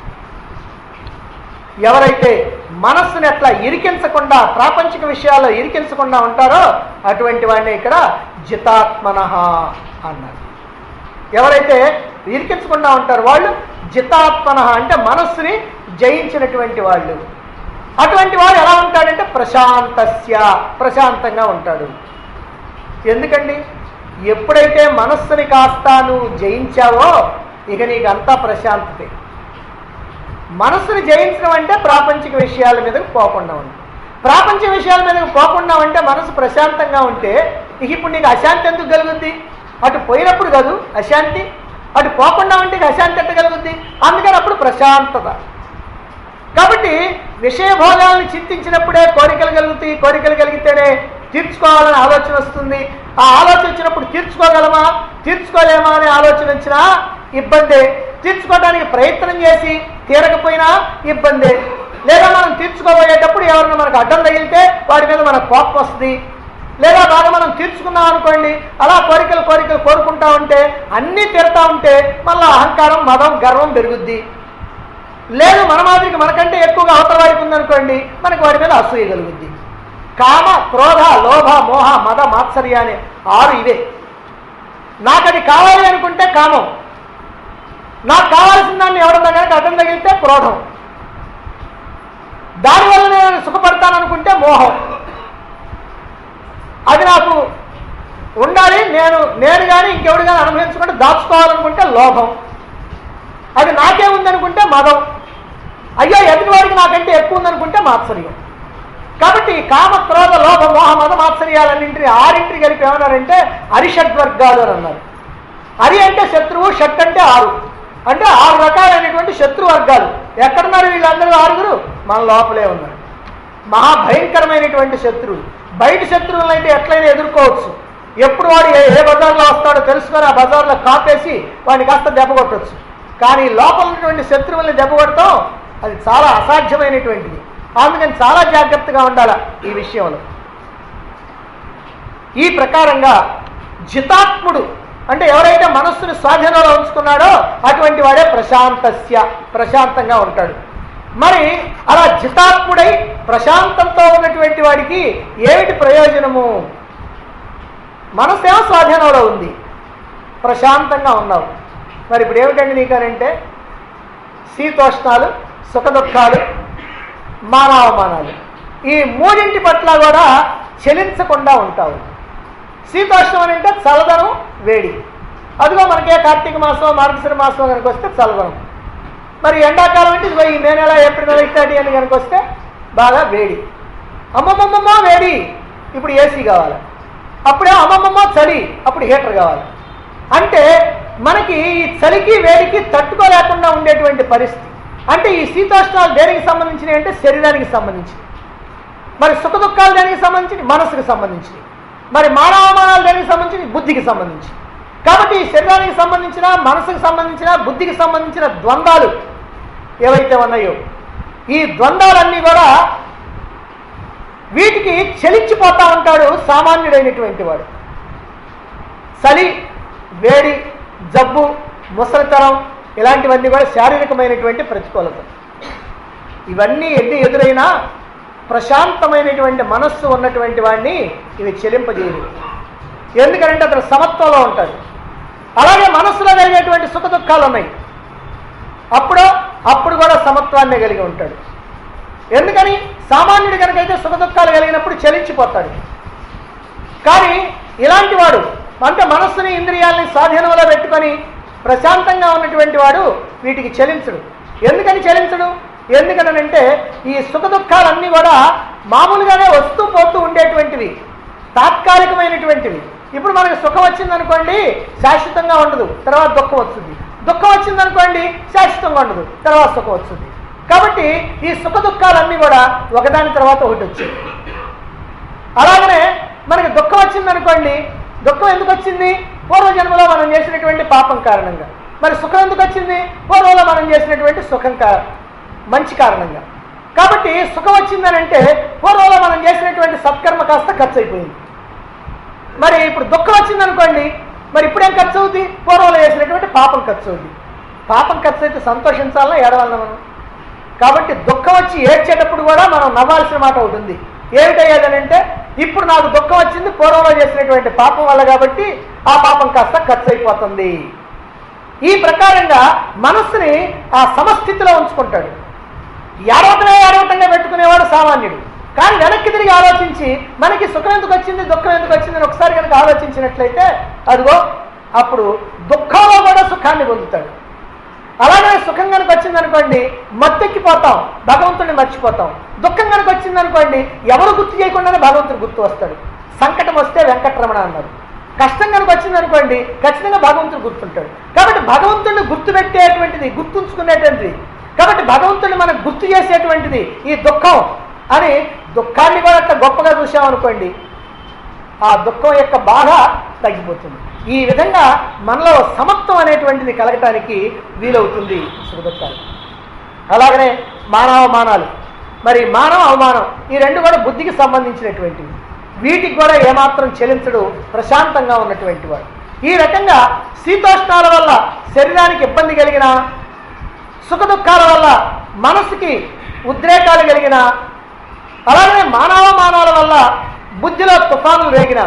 ఎవరైతే మనస్సుని అట్లా ఇరికించకుండా ప్రాపంచిక విషయాల్లో ఇరికించకుండా ఉంటారో అటువంటి వాడిని ఇక్కడ జితాత్మన అన్నారు ఎవరైతే ఇరికించకుండా ఉంటారో వాళ్ళు జితాత్మన అంటే మనస్సుని జయించినటువంటి వాళ్ళు అటువంటి వాడు ఎలా ఉంటాడంటే ప్రశాంతస్య ప్రశాంతంగా ఉంటాడు ఎందుకండి ఎప్పుడైతే మనస్సుని కాస్త నువ్వు జయించావో ఇక నీకు అంతా ప్రశాంతతే మనస్సుని జయించడం అంటే ప్రాపంచిక విషయాల మీదకు పోకుండా ఉంది ప్రాపంచిక విషయాల మీదకు పోకుండా ఉంటే మనసు ప్రశాంతంగా ఉంటే ఇక ఇప్పుడు నీకు అశాంతి ఎందుకు కలుగుద్ది అటు పోయినప్పుడు కాదు అశాంతి అటు పోకుండా ఉంటే ఇక అశాంతి ఎట్ట కలుగుద్ది అందుకని అప్పుడు ప్రశాంతత కాబట్టి విషయభోగాలను చింతించినప్పుడే కోరికలు కలుగుతాయి కోరికలు కలిగితేనే తీర్చుకోవాలని ఆలోచన వస్తుంది ఆ ఆలోచన వచ్చినప్పుడు తీర్చుకోగలమా తీర్చుకోలేమా అనే ఆలోచన వచ్చినా ఇబ్బందే తీర్చుకోవడానికి ప్రయత్నం చేసి తీరకపోయినా ఇబ్బందే లేదా మనం తీర్చుకోబోయేటప్పుడు ఎవరైనా మనకు అడ్డం తగిలితే వాడి మీద మనకు కోపం వస్తుంది లేదా బాగా మనం తీర్చుకున్నాం అనుకోండి అలా కోరికలు కోరికలు కోరుకుంటా ఉంటే అన్నీ తీరుతా ఉంటే మళ్ళీ అహంకారం మదం గర్వం పెరుగుద్ది లేదు మన మాదిరికి మనకంటే ఎక్కువగా అవతల వాడికి ఉందనుకోండి మనకి వాడి మీద అసూయ కలుగుద్ది కామ క్రోధ లోభ మోహ మద మాత్సర్య అనే ఆరు ఇవే నాకు అది కావాలి అనుకుంటే కామం నాకు కావాల్సిన దాన్ని ఎవరన్నా కనుక అడ్డం తగిలితే క్రోధం దానివల్ల నేను సుఖపడతాననుకుంటే మోహం అది నాకు ఉండాలి నేను నేను కానీ ఇంకెవడు కానీ అనుభవించుకుంటే దాచుకోవాలనుకుంటే లోభం అది నాకే ఉందనుకుంటే మదం అయ్యో ఎదుటి వాడికి నాకంటే ఎక్కువ ఉందనుకుంటే మాత్సర్యం కాబట్టి కామ క్రోధ లోభ మోహ మద మాత్సర్యాలన్నింటినీ ఆరింటిని కలిపి ఏమన్నారంటే అరిషడ్వర్గాలు అని అన్నారు అరి అంటే శత్రువు షట్ అంటే ఆరు అంటే ఆరు రకాలైనటువంటి శత్రు వర్గాలు ఎక్కడున్నారు వీళ్ళందరూ ఆరుగురు మన లోపలే ఉన్నారు మహాభయంకరమైనటువంటి శత్రువులు బయట శత్రువులను అయితే ఎట్లయినా ఎదుర్కోవచ్చు ఎప్పుడు వాడు ఏ ఏ బజార్లో వస్తాడో తెలుసుకొని ఆ బజార్లో కాపేసి వాడిని కాస్త దెబ్బ కొట్టచ్చు కానీ లోపల ఉన్నటువంటి శత్రువుల్ని దెబ్బ కొడతాం అది చాలా అసాధ్యమైనటువంటిది అందుకని చాలా జాగ్రత్తగా ఉండాలి ఈ విషయంలో ఈ ప్రకారంగా జితాత్ముడు అంటే ఎవరైతే మనస్సును స్వాధీనంలో ఉంచుకున్నాడో అటువంటి వాడే ప్రశాంతస్య ప్రశాంతంగా ఉంటాడు మరి అలా జితాత్ముడై ప్రశాంతంతో ఉన్నటువంటి వాడికి ఏమిటి ప్రయోజనము మనసేమో స్వాధీనంలో ఉంది ప్రశాంతంగా ఉన్నావు మరి ఇప్పుడు ఏమిటండి నీకనంటే శీతోష్ణాలు సుఖదుఖాలు మానవమానాలు ఈ మూడింటి పట్ల కూడా చెలించకుండా ఉంటావు శీతోష్ణం అని అంటే చల్లదనం వేడి అదిగో మనకే కార్తీక మాసం మార్గశిర మాసం కనుక వస్తే చల్లదనం మరి ఎండాకాలం అంటే ఇదిగో ఈ మే నెల ఏప్రిల్ నెల ఇట్లాంటి అని కనుక వస్తే బాగా వేడి అమ్మమ్మమ్మ వేడి ఇప్పుడు ఏసీ కావాలి అప్పుడే అమ్మమ్మమ్మ చలి అప్పుడు హీటర్ కావాలి అంటే మనకి ఈ చలికి వేడికి తట్టుకోలేకుండా ఉండేటువంటి పరిస్థితి అంటే ఈ శీతోష్ణాలు దేనికి సంబంధించినవి అంటే శరీరానికి సంబంధించినవి మరి సుఖ దుఃఖాలు దేనికి సంబంధించి మనసుకు సంబంధించినవి మరి మానవమానాలు దేనికి సంబంధించి బుద్ధికి సంబంధించి కాబట్టి ఈ శరీరానికి సంబంధించిన మనసుకు సంబంధించిన బుద్ధికి సంబంధించిన ద్వంద్వాలు ఏవైతే ఉన్నాయో ఈ ద్వంద్వాలన్నీ కూడా వీటికి చలించిపోతా ఉంటాడు సామాన్యుడైనటువంటి వాడు చలి వేడి జబ్బు ముసలితనం ఇలాంటివన్నీ కూడా శారీరకమైనటువంటి ప్రతికూలత ఇవన్నీ ఎన్ని ఎదురైనా ప్రశాంతమైనటువంటి మనస్సు ఉన్నటువంటి వాడిని ఇవి చెలింపజేయదు ఎందుకంటే అతను సమత్వంలో ఉంటాడు అలాగే మనస్సులో కలిగేటువంటి సుఖ దుఃఖాలు ఉన్నాయి అప్పుడు అప్పుడు కూడా సమత్వాన్ని కలిగి ఉంటాడు ఎందుకని సామాన్యుడి కనుకైతే సుఖ దుఃఖాలు కలిగినప్పుడు చలించిపోతాడు కానీ ఇలాంటి వాడు అంటే మనస్సుని ఇంద్రియాలని స్వాధీనంలో పెట్టుకొని ప్రశాంతంగా ఉన్నటువంటి వాడు వీటికి చలించడు ఎందుకని చలించడు ఎందుకనంటే ఈ సుఖ దుఃఖాలన్నీ కూడా మామూలుగానే వస్తూ పోతూ ఉండేటువంటివి తాత్కాలికమైనటువంటివి ఇప్పుడు మనకు సుఖం వచ్చిందనుకోండి శాశ్వతంగా ఉండదు తర్వాత దుఃఖం వస్తుంది దుఃఖం వచ్చిందనుకోండి శాశ్వతంగా ఉండదు తర్వాత సుఖం వస్తుంది కాబట్టి ఈ సుఖ దుఃఖాలన్నీ కూడా ఒకదాని తర్వాత ఒకటి వచ్చాయి అలాగనే మనకి దుఃఖం వచ్చిందనుకోండి దుఃఖం ఎందుకు వచ్చింది పూర్వజన్మలో మనం చేసినటువంటి పాపం కారణంగా మరి సుఖం ఎందుకు వచ్చింది పూర్వంలో మనం చేసినటువంటి సుఖం కా మంచి కారణంగా కాబట్టి సుఖం వచ్చిందనంటే పూర్వంలో మనం చేసినటువంటి సత్కర్మ కాస్త ఖర్చు అయిపోయింది మరి ఇప్పుడు దుఃఖం వచ్చిందనుకోండి మరి ఇప్పుడేం ఖర్చు అవుద్ది పూర్వంలో చేసినటువంటి పాపం ఖర్చు అవుద్ది పాపం ఖర్చు అయితే సంతోషించాలన్నా ఏడవాలన్నా మనం కాబట్టి దుఃఖం వచ్చి ఏడ్చేటప్పుడు కూడా మనం నవ్వాల్సిన మాట ఒకటి ఉంది ఏమిటయ్యేదనంటే ఇప్పుడు నాకు దుఃఖం వచ్చింది పూర్వంలో చేసినటువంటి పాపం వల్ల కాబట్టి ఆ పాపం కాస్త ఖర్చు అయిపోతుంది ఈ ప్రకారంగా మనస్సుని ఆ సమస్థితిలో ఉంచుకుంటాడు ఏడవటమే ఏడవటంగా పెట్టుకునేవాడు సామాన్యుడు కానీ వెనక్కి తిరిగి ఆలోచించి మనకి సుఖం ఎందుకు వచ్చింది దుఃఖం ఎందుకు వచ్చింది అని ఒకసారి కనుక ఆలోచించినట్లయితే అదిగో అప్పుడు దుఃఖంలో కూడా సుఖాన్ని పొందుతాడు అలాగే సుఖం కనుక వచ్చిందనుకోండి మత్తెక్కిపోతాం భగవంతుడిని మర్చిపోతాం దుఃఖం కనుక వచ్చిందనుకోండి ఎవరు గుర్తు చేయకుండానే భగవంతుడు గుర్తు వస్తాడు సంకటం వస్తే వెంకటరమణ అన్నారు కష్టం కనుక వచ్చిందనుకోండి ఖచ్చితంగా భగవంతుడు గుర్తుంటాడు కాబట్టి భగవంతుడిని గుర్తుపెట్టేటువంటిది గుర్తుంచుకునేటువంటిది కాబట్టి భగవంతుడిని మనకు గుర్తు చేసేటువంటిది ఈ దుఃఖం అని దుఃఖాన్ని కూడా అట్లా గొప్పగా చూసామనుకోండి ఆ దుఃఖం యొక్క బాధ తగ్గిపోతుంది ఈ విధంగా మనలో సమత్వం అనేటువంటిది కలగటానికి వీలవుతుంది సుఖ దుఃఖాలు అలాగనే మానవ మానాలు మరి మానవ అవమానం ఈ రెండు కూడా బుద్ధికి సంబంధించినటువంటివి వీటికి కూడా ఏమాత్రం చెలించడు ప్రశాంతంగా ఉన్నటువంటి వాడు ఈ రకంగా శీతోష్ణాల వల్ల శరీరానికి ఇబ్బంది కలిగిన సుఖ దుఃఖాల వల్ల మనసుకి ఉద్రేకాలు కలిగిన అలాగే మానవమానాల వల్ల బుద్ధిలో తుఫానులు రేగిన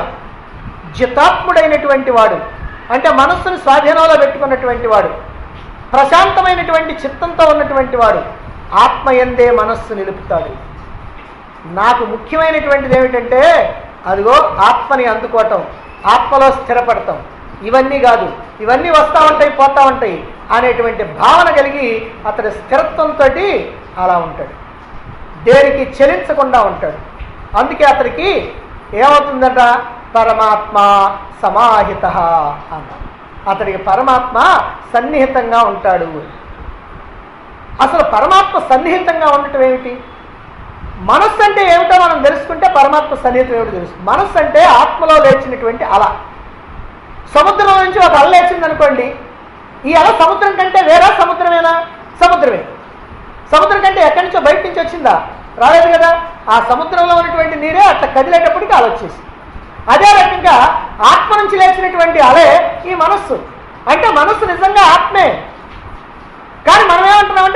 జితాత్ముడైనటువంటి వాడు అంటే మనస్సును స్వాధీనంలో పెట్టుకున్నటువంటి వాడు ప్రశాంతమైనటువంటి చిత్తంతో ఉన్నటువంటి వాడు ఆత్మయందే మనస్సు నిలుపుతాడు నాకు ముఖ్యమైనటువంటిది ఏమిటంటే అదిగో ఆత్మని అందుకోవటం ఆత్మలో స్థిరపడటం ఇవన్నీ కాదు ఇవన్నీ వస్తూ ఉంటాయి పోతూ ఉంటాయి అనేటువంటి భావన కలిగి అతడి స్థిరత్వంతో అలా ఉంటాడు దేనికి చలించకుండా ఉంటాడు అందుకే అతడికి ఏమవుతుందట పరమాత్మ సమాహిత అన్నాడు అతడికి పరమాత్మ సన్నిహితంగా ఉంటాడు అసలు పరమాత్మ సన్నిహితంగా ఉండటం ఏమిటి మనస్సు అంటే ఏమిటో మనం తెలుసుకుంటే పరమాత్మ సన్నిహితం ఏమిటో తెలుసు మనస్సు అంటే ఆత్మలో లేచినటువంటి అల సముద్రం నుంచి ఒక అల లేచింది అనుకోండి ఈ అల సముద్రం కంటే వేరే సముద్రమేనా సముద్రమే సముద్రం కంటే ఎక్కడి నుంచో బయట నుంచి వచ్చిందా రాలేదు కదా ఆ సముద్రంలో ఉన్నటువంటి నీరే అట్లా కదిలేటప్పటికి అల వచ్చేసి అదే రకంగా ఆత్మ నుంచి లేచినటువంటి అలే ఈ మనస్సు అంటే మనస్సు నిజంగా ఆత్మే కానీ మనం ఏమంటున్నామంటే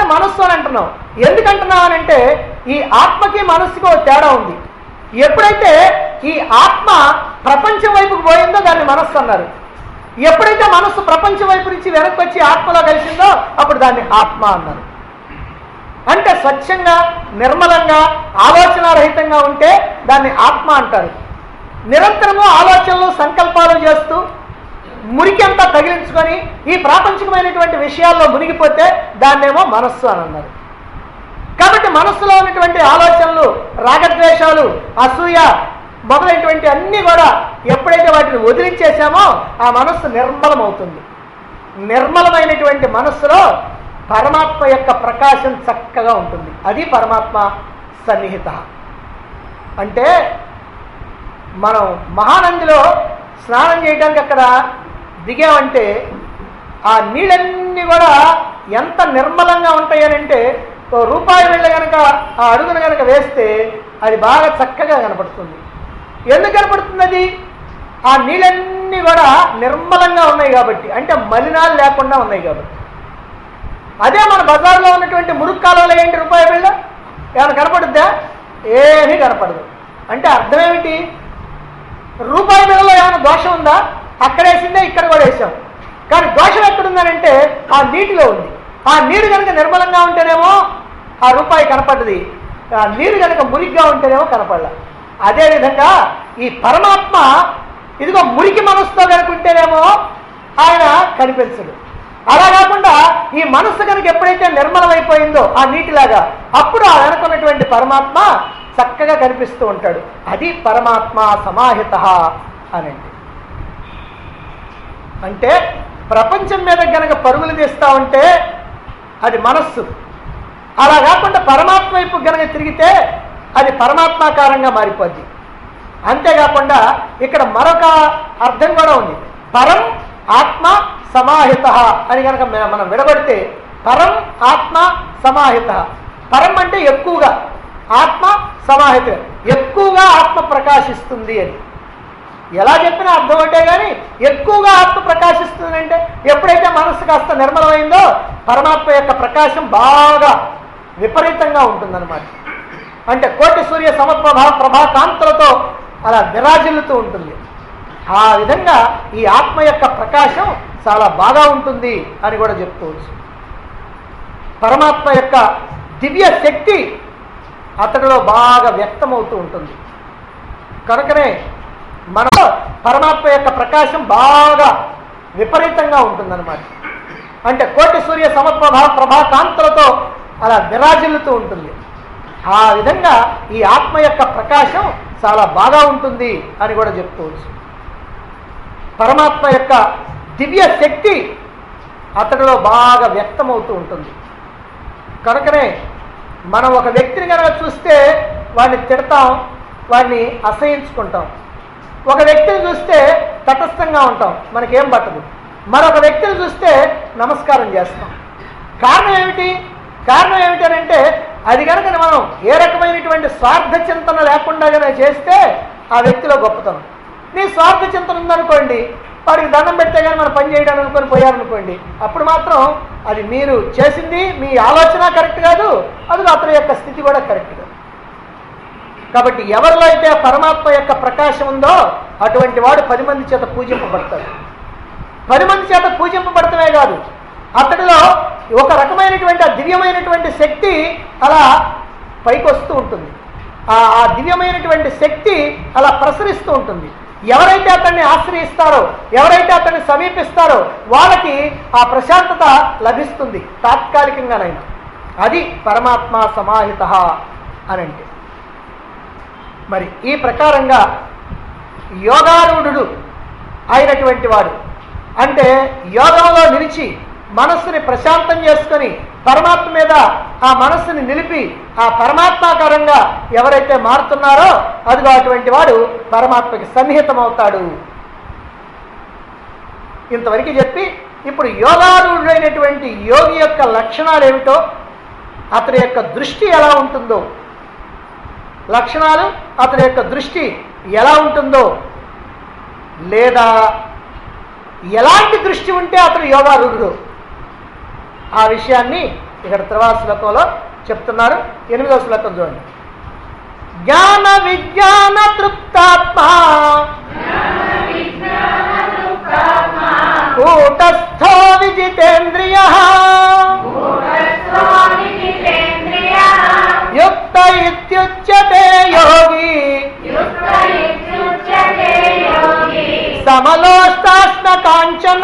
మనస్సు అని అంటున్నాం ఎందుకు అంటున్నాం అని అంటే ఈ ఆత్మకి మనస్సుకి ఒక తేడా ఉంది ఎప్పుడైతే ఈ ఆత్మ ప్రపంచం వైపుకు పోయిందో దాన్ని మనస్సు అన్నారు ఎప్పుడైతే మనస్సు ప్రపంచం వైపు నుంచి వెనక్కి వచ్చి ఆత్మలో కలిసిందో అప్పుడు దాన్ని ఆత్మ అన్నారు అంటే స్వచ్ఛంగా నిర్మలంగా ఆలోచనారహితంగా ఉంటే దాన్ని ఆత్మ అంటారు నిరంతరము ఆలోచనలు సంకల్పాలు చేస్తూ మురికి అంతా తగిలించుకొని ఈ ప్రాపంచికమైనటువంటి విషయాల్లో మునిగిపోతే దాన్నేమో మనస్సు అని అన్నారు కాబట్టి మనస్సులో ఉన్నటువంటి ఆలోచనలు రాగద్వేషాలు అసూయ మొదలైనటువంటి అన్నీ కూడా ఎప్పుడైతే వాటిని వదిలించేసామో ఆ మనస్సు నిర్మలమవుతుంది నిర్మలమైనటువంటి మనస్సులో పరమాత్మ యొక్క ప్రకాశం చక్కగా ఉంటుంది అది పరమాత్మ సన్నిహిత అంటే మనం మహానందిలో స్నానం చేయడానికి అక్కడ దిగామంటే ఆ నీళ్ళన్నీ కూడా ఎంత నిర్మలంగా ఉంటాయనంటే ఓ రూపాయి వెళ్ళ కనుక ఆ అడుగును కనుక వేస్తే అది బాగా చక్కగా కనపడుతుంది ఎందుకు కనపడుతుంది అది ఆ నీళ్ళన్నీ కూడా నిర్మలంగా ఉన్నాయి కాబట్టి అంటే మలినాలు లేకుండా ఉన్నాయి కాబట్టి అదే మన బజార్లో ఉన్నటువంటి మురుగు కాలువలో ఏంటి రూపాయి బిళ్ళ ఏమైనా కనపడుద్దా ఏమీ కనపడదు అంటే అర్థం ఏమిటి రూపాయి బిళ్ళలో ఏమైనా దోషం ఉందా అక్కడ వేసిందే ఇక్కడ కూడా వేసాం కానీ దోషం ఎక్కడుందనంటే ఆ నీటిలో ఉంది ఆ నీరు కనుక నిర్మలంగా ఉంటేనేమో ఆ రూపాయి కనపడ్డది ఆ నీరు కనుక మురిగ్గా ఉంటేనేమో కనపడల అదేవిధంగా ఈ పరమాత్మ ఇదిగో మురికి మనసుతో కనుక ఉంటేనేమో ఆయన కనిపించడు అలా కాకుండా ఈ మనస్సు కనుక ఎప్పుడైతే నిర్మలమైపోయిందో ఆ నీటిలాగా అప్పుడు ఆ వెనుకున్నటువంటి పరమాత్మ చక్కగా కనిపిస్తూ ఉంటాడు అది పరమాత్మ సమాహిత అనండి అంటే ప్రపంచం మీద గనక పరుగులు తీస్తా ఉంటే అది మనస్సు అలా కాకుండా పరమాత్మ వైపు గనక తిరిగితే అది పరమాత్మాకారంగా మారిపోద్ది అంతేకాకుండా ఇక్కడ మరొక అర్థం కూడా ఉంది పరం ఆత్మ సమాహిత అని కనుక మ- మనం విడగొడితే పరం ఆత్మ సమాహిత పరం అంటే ఎక్కువగా ఆత్మ సమాహిత ఎక్కువగా ఆత్మ ప్రకాశిస్తుంది అని ఎలా చెప్పినా అర్థం అంటే కానీ ఎక్కువగా ఆత్మ ప్రకాశిస్తుంది అంటే ఎప్పుడైతే మనస్సు కాస్త నిర్మలమైందో పరమాత్మ యొక్క ప్రకాశం బాగా విపరీతంగా ఉంటుందన్నమాట అంటే కోటి సూర్య సమప్రభా ప్రభా కాంతులతో అలా విరాజిల్లుతూ ఉంటుంది ఆ విధంగా ఈ ఆత్మ యొక్క ప్రకాశం చాలా బాగా ఉంటుంది అని కూడా చెప్పుకోవచ్చు పరమాత్మ యొక్క దివ్య శక్తి అతడిలో బాగా వ్యక్తమవుతూ ఉంటుంది కనుకనే మనలో పరమాత్మ యొక్క ప్రకాశం బాగా విపరీతంగా ఉంటుందన్నమాట అంటే కోటి సూర్య సమప్రభా ప్రభా కాంతులతో అలా విరాజిల్లుతూ ఉంటుంది ఆ విధంగా ఈ ఆత్మ యొక్క ప్రకాశం చాలా బాగా ఉంటుంది అని కూడా చెప్పుకోవచ్చు పరమాత్మ యొక్క దివ్య శక్తి అతడిలో బాగా వ్యక్తమవుతూ ఉంటుంది కనుకనే మనం ఒక వ్యక్తిని కనుక చూస్తే వాడిని తిడతాం వాడిని అసహించుకుంటాం ఒక వ్యక్తిని చూస్తే తటస్థంగా ఉంటాం మనకేం పట్టదు మరొక వ్యక్తిని చూస్తే నమస్కారం చేస్తాం కారణం ఏమిటి కారణం ఏమిటనంటే అది కనుక మనం ఏ రకమైనటువంటి స్వార్థ చింతన లేకుండా కనుక చేస్తే ఆ వ్యక్తిలో గొప్పతనం నీ స్వార్థ చింతన ఉందనుకోండి వాడికి దండం పెడితే కానీ మనం పని చేయడానికి అనుకొని పోయారనుకోండి అప్పుడు మాత్రం అది మీరు చేసింది మీ ఆలోచన కరెక్ట్ కాదు అది అతని యొక్క స్థితి కూడా కరెక్ట్ కాదు కాబట్టి ఎవరిలో అయితే పరమాత్మ యొక్క ప్రకాశం ఉందో అటువంటి వాడు పది మంది చేత పూజింపబడతాడు పది మంది చేత పూజింపబడటమే కాదు అతడిలో ఒక రకమైనటువంటి ఆ దివ్యమైనటువంటి శక్తి అలా పైకి వస్తూ ఉంటుంది ఆ ఆ దివ్యమైనటువంటి శక్తి అలా ప్రసరిస్తూ ఉంటుంది ఎవరైతే అతన్ని ఆశ్రయిస్తారో ఎవరైతే అతన్ని సమీపిస్తారో వాళ్ళకి ఆ ప్రశాంతత లభిస్తుంది తాత్కాలికంగానైనా అది పరమాత్మ సమాహిత అని అంటే మరి ఈ ప్రకారంగా యోగారూఢుడు అయినటువంటి వాడు అంటే యోగంలో నిలిచి మనస్సుని ప్రశాంతం చేసుకొని పరమాత్మ మీద ఆ మనస్సుని నిలిపి ఆ పరమాత్మాకారంగా ఎవరైతే మారుతున్నారో అదిగో అటువంటి వాడు పరమాత్మకి సన్నిహితం అవుతాడు ఇంతవరకు చెప్పి ఇప్పుడు యోగారూఢుడైనటువంటి యోగి యొక్క లక్షణాలు ఏమిటో అతని యొక్క దృష్టి ఎలా ఉంటుందో లక్షణాలు అతని యొక్క దృష్టి ఎలా ఉంటుందో లేదా ఎలాంటి దృష్టి ఉంటే అతను యోగారూఢుడు ఆ విషయాన్ని ఇక్కడ తర్వాత శ్లోకంలో చెప్తున్నారు ఎనిమిదవ శ్లోకం చూడండి జ్ఞాన విజ్ఞాన తృప్తాత్మ కూటస్థో విజితేంద్రియ యుక్త ఇత్యుచ్యతే యోగి సమలోష్టాస్న కాంచన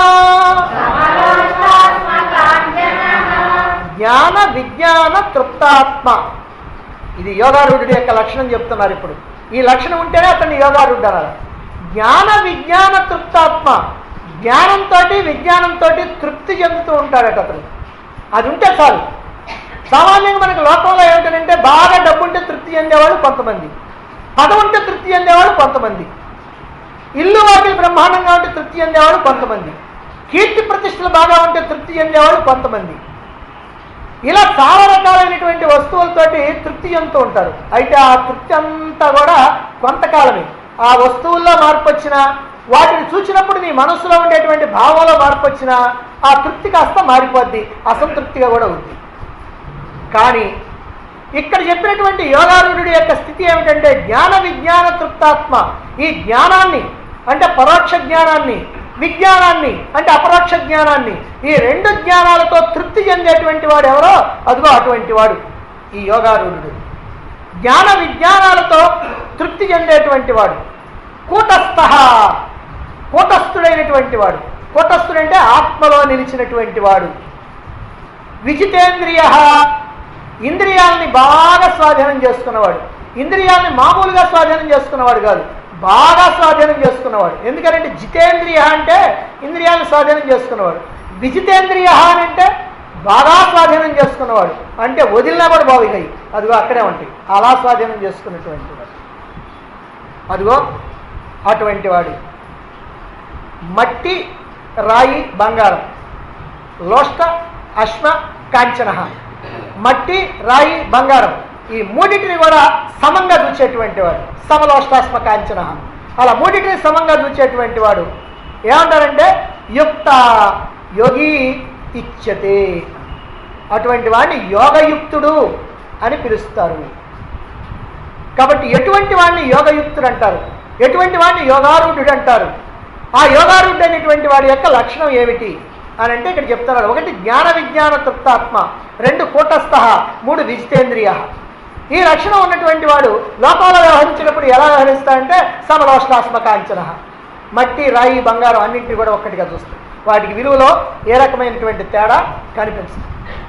జ్ఞాన విజ్ఞాన తృప్తాత్మ ఇది యోగారూఢుడి యొక్క లక్షణం చెప్తున్నారు ఇప్పుడు ఈ లక్షణం ఉంటేనే అతన్ని యోగారూఢుడు అన్నారు జ్ఞాన విజ్ఞాన తృప్తాత్మ జ్ఞానంతో విజ్ఞానంతో తృప్తి చెందుతూ ఉంటాడట అతను అది ఉంటే చాలు సామాన్యంగా మనకు లోకంలో ఏమిటంటే బాగా డబ్బు ఉంటే తృప్తి చెందేవాళ్ళు కొంతమంది పదం ఉంటే తృప్తి చెందేవాళ్ళు కొంతమంది ఇల్లు వాటి బ్రహ్మాండంగా ఉంటే తృప్తి చెందేవాళ్ళు కొంతమంది కీర్తి ప్రతిష్టలు బాగా ఉంటే తృప్తి చెందేవాళ్ళు కొంతమంది ఇలా చాలా రకాలైనటువంటి వస్తువులతోటి తృప్తి చెందుతూ ఉంటారు అయితే ఆ తృప్తి అంతా కూడా కొంతకాలమే ఆ వస్తువుల్లో మార్పు వచ్చినా వాటిని చూసినప్పుడు నీ మనసులో ఉండేటువంటి భావంలో మార్పు వచ్చినా ఆ తృప్తి కాస్త మారిపోద్ది అసంతృప్తిగా కూడా ఉంది కానీ ఇక్కడ చెప్పినటువంటి యోగారుడి యొక్క స్థితి ఏమిటంటే జ్ఞాన విజ్ఞాన తృప్తాత్మ ఈ జ్ఞానాన్ని అంటే పరోక్ష జ్ఞానాన్ని విజ్ఞానాన్ని అంటే అపరోక్ష జ్ఞానాన్ని ఈ రెండు జ్ఞానాలతో తృప్తి చెందేటువంటి వాడు ఎవరో అదిగో అటువంటి వాడు ఈ యోగారుడు జ్ఞాన విజ్ఞానాలతో తృప్తి చెందేటువంటి వాడు కూటస్థ కూటస్థుడైనటువంటి వాడు కూటస్థుడంటే ఆత్మలో నిలిచినటువంటి వాడు విజితేంద్రియ ఇంద్రియాలని బాగా స్వాధీనం చేసుకున్నవాడు ఇంద్రియాలని మామూలుగా స్వాధీనం చేసుకున్నవాడు కాదు బాగా స్వాధీనం చేసుకున్నవాడు ఎందుకంటే జితేంద్రియ అంటే ఇంద్రియాలను స్వాధీనం చేసుకున్నవాడు విజితేంద్రియ అని అంటే బాగా స్వాధీనం చేసుకున్నవాడు అంటే వదిలినా కూడా బాగుతాయి అదిగో అక్కడే ఉంటాయి అలా స్వాధీనం చేసుకున్నటువంటి వాడు అదిగో అటువంటి వాడు మట్టి రాయి బంగారం లోష్ట అశ్వ కాంచన మట్టి రాయి బంగారం ఈ మూడింటిని కూడా సమంగా చూచేటువంటి వాడు సమలోష్టాస్మ కాంచన అలా మూడింటిని సమంగా చూచేటువంటి వాడు ఏమంటారంటే యుక్త యోగి ఇచ్చతే అటువంటి వాడిని యోగయుక్తుడు అని పిలుస్తారు కాబట్టి ఎటువంటి వాడిని యోగయుక్తుడు అంటారు ఎటువంటి వాడిని యోగారూఢుడు అంటారు ఆ యోగారూఢుడు అనేటువంటి వాడి యొక్క లక్షణం ఏమిటి అని అంటే ఇక్కడ చెప్తున్నారు ఒకటి జ్ఞాన విజ్ఞాన తృప్తాత్మ రెండు కూటస్థ మూడు విజితేంద్రియ ఈ లక్షణం ఉన్నటువంటి వాడు లోకంలో వ్యవహరించినప్పుడు ఎలా వ్యవహరిస్తాడంటే సమలోష్టాస్మ కాంచన మట్టి రాయి బంగారం అన్నింటినీ కూడా ఒక్కటిగా చూస్తాయి వాటికి విలువలో ఏ రకమైనటువంటి తేడా కనిపించదు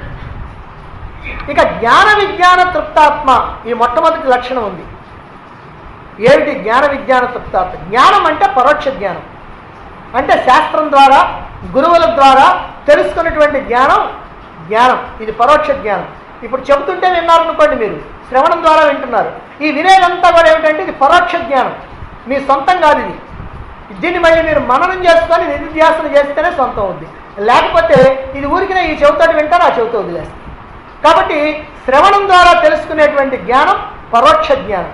ఇక జ్ఞాన విజ్ఞాన తృప్తాత్మ ఈ మొట్టమొదటి లక్షణం ఉంది ఏమిటి జ్ఞాన విజ్ఞాన తృప్తాత్మ జ్ఞానం అంటే పరోక్ష జ్ఞానం అంటే శాస్త్రం ద్వారా గురువుల ద్వారా తెలుసుకున్నటువంటి జ్ఞానం జ్ఞానం ఇది పరోక్ష జ్ఞానం ఇప్పుడు చెబుతుంటే విన్నారనుకోండి మీరు శ్రవణం ద్వారా వింటున్నారు ఈ వినేదంతా కూడా ఏమిటంటే ఇది పరోక్ష జ్ఞానం మీ సొంతం కాదు ఇది దీన్ని మళ్ళీ మీరు మననం చేసుకొని నిధిధ్యాసన చేస్తేనే సొంతం అవుద్ది లేకపోతే ఇది ఊరికినే ఈ చెవితోటి వింటారు ఆ చెవితో వదిలేస్తారు కాబట్టి శ్రవణం ద్వారా తెలుసుకునేటువంటి జ్ఞానం పరోక్ష జ్ఞానం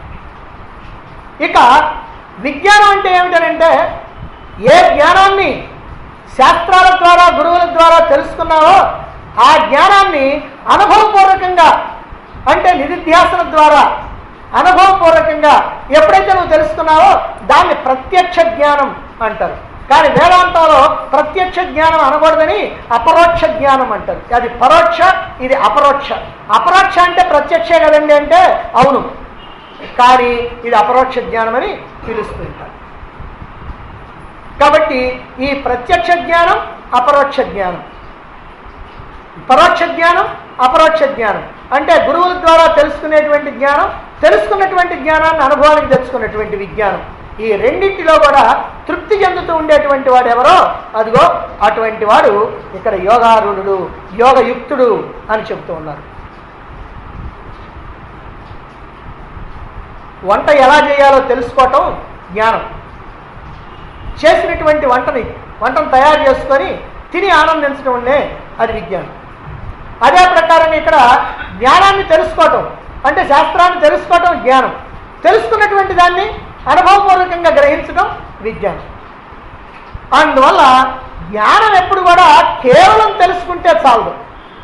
ఇక విజ్ఞానం అంటే ఏమిటనంటే ఏ జ్ఞానాన్ని శాస్త్రాల ద్వారా గురువుల ద్వారా తెలుసుకున్నావో ఆ జ్ఞానాన్ని అనుభవపూర్వకంగా అంటే నిధిధ్యాసన ద్వారా అనుభవపూర్వకంగా ఎప్పుడైతే నువ్వు తెలుసుకున్నావో దాన్ని ప్రత్యక్ష జ్ఞానం అంటారు కానీ వేదాంతంలో ప్రత్యక్ష జ్ఞానం అనకూడదని అపరోక్ష జ్ఞానం అంటారు అది పరోక్ష ఇది అపరోక్ష అపరోక్ష అంటే ప్రత్యక్షే కదండి అంటే అవును కానీ ఇది అపరోక్ష జ్ఞానం అని పిలుస్తుంటారు కాబట్టి ఈ ప్రత్యక్ష జ్ఞానం అపరోక్ష జ్ఞానం పరోక్ష జ్ఞానం అపరోక్ష జ్ఞానం అంటే గురువుల ద్వారా తెలుసుకునేటువంటి జ్ఞానం తెలుసుకున్నటువంటి జ్ఞానాన్ని అనుభవానికి తెచ్చుకున్నటువంటి విజ్ఞానం ఈ రెండింటిలో కూడా తృప్తి చెందుతూ ఉండేటువంటి వాడు ఎవరో అదిగో అటువంటి వాడు ఇక్కడ యోగారుడు యోగయుక్తుడు అని చెప్తూ ఉన్నారు వంట ఎలా చేయాలో తెలుసుకోవటం జ్ఞానం చేసినటువంటి వంటని వంటను తయారు చేసుకొని తిని ఆనందించడం ఉండే అది విజ్ఞానం అదే ప్రకారంగా ఇక్కడ జ్ఞానాన్ని తెలుసుకోవటం అంటే శాస్త్రాన్ని తెలుసుకోవటం జ్ఞానం తెలుసుకున్నటువంటి దాన్ని అనుభవపూర్వకంగా గ్రహించడం విజ్ఞానం అందువల్ల జ్ఞానం ఎప్పుడు కూడా కేవలం తెలుసుకుంటే చాలదు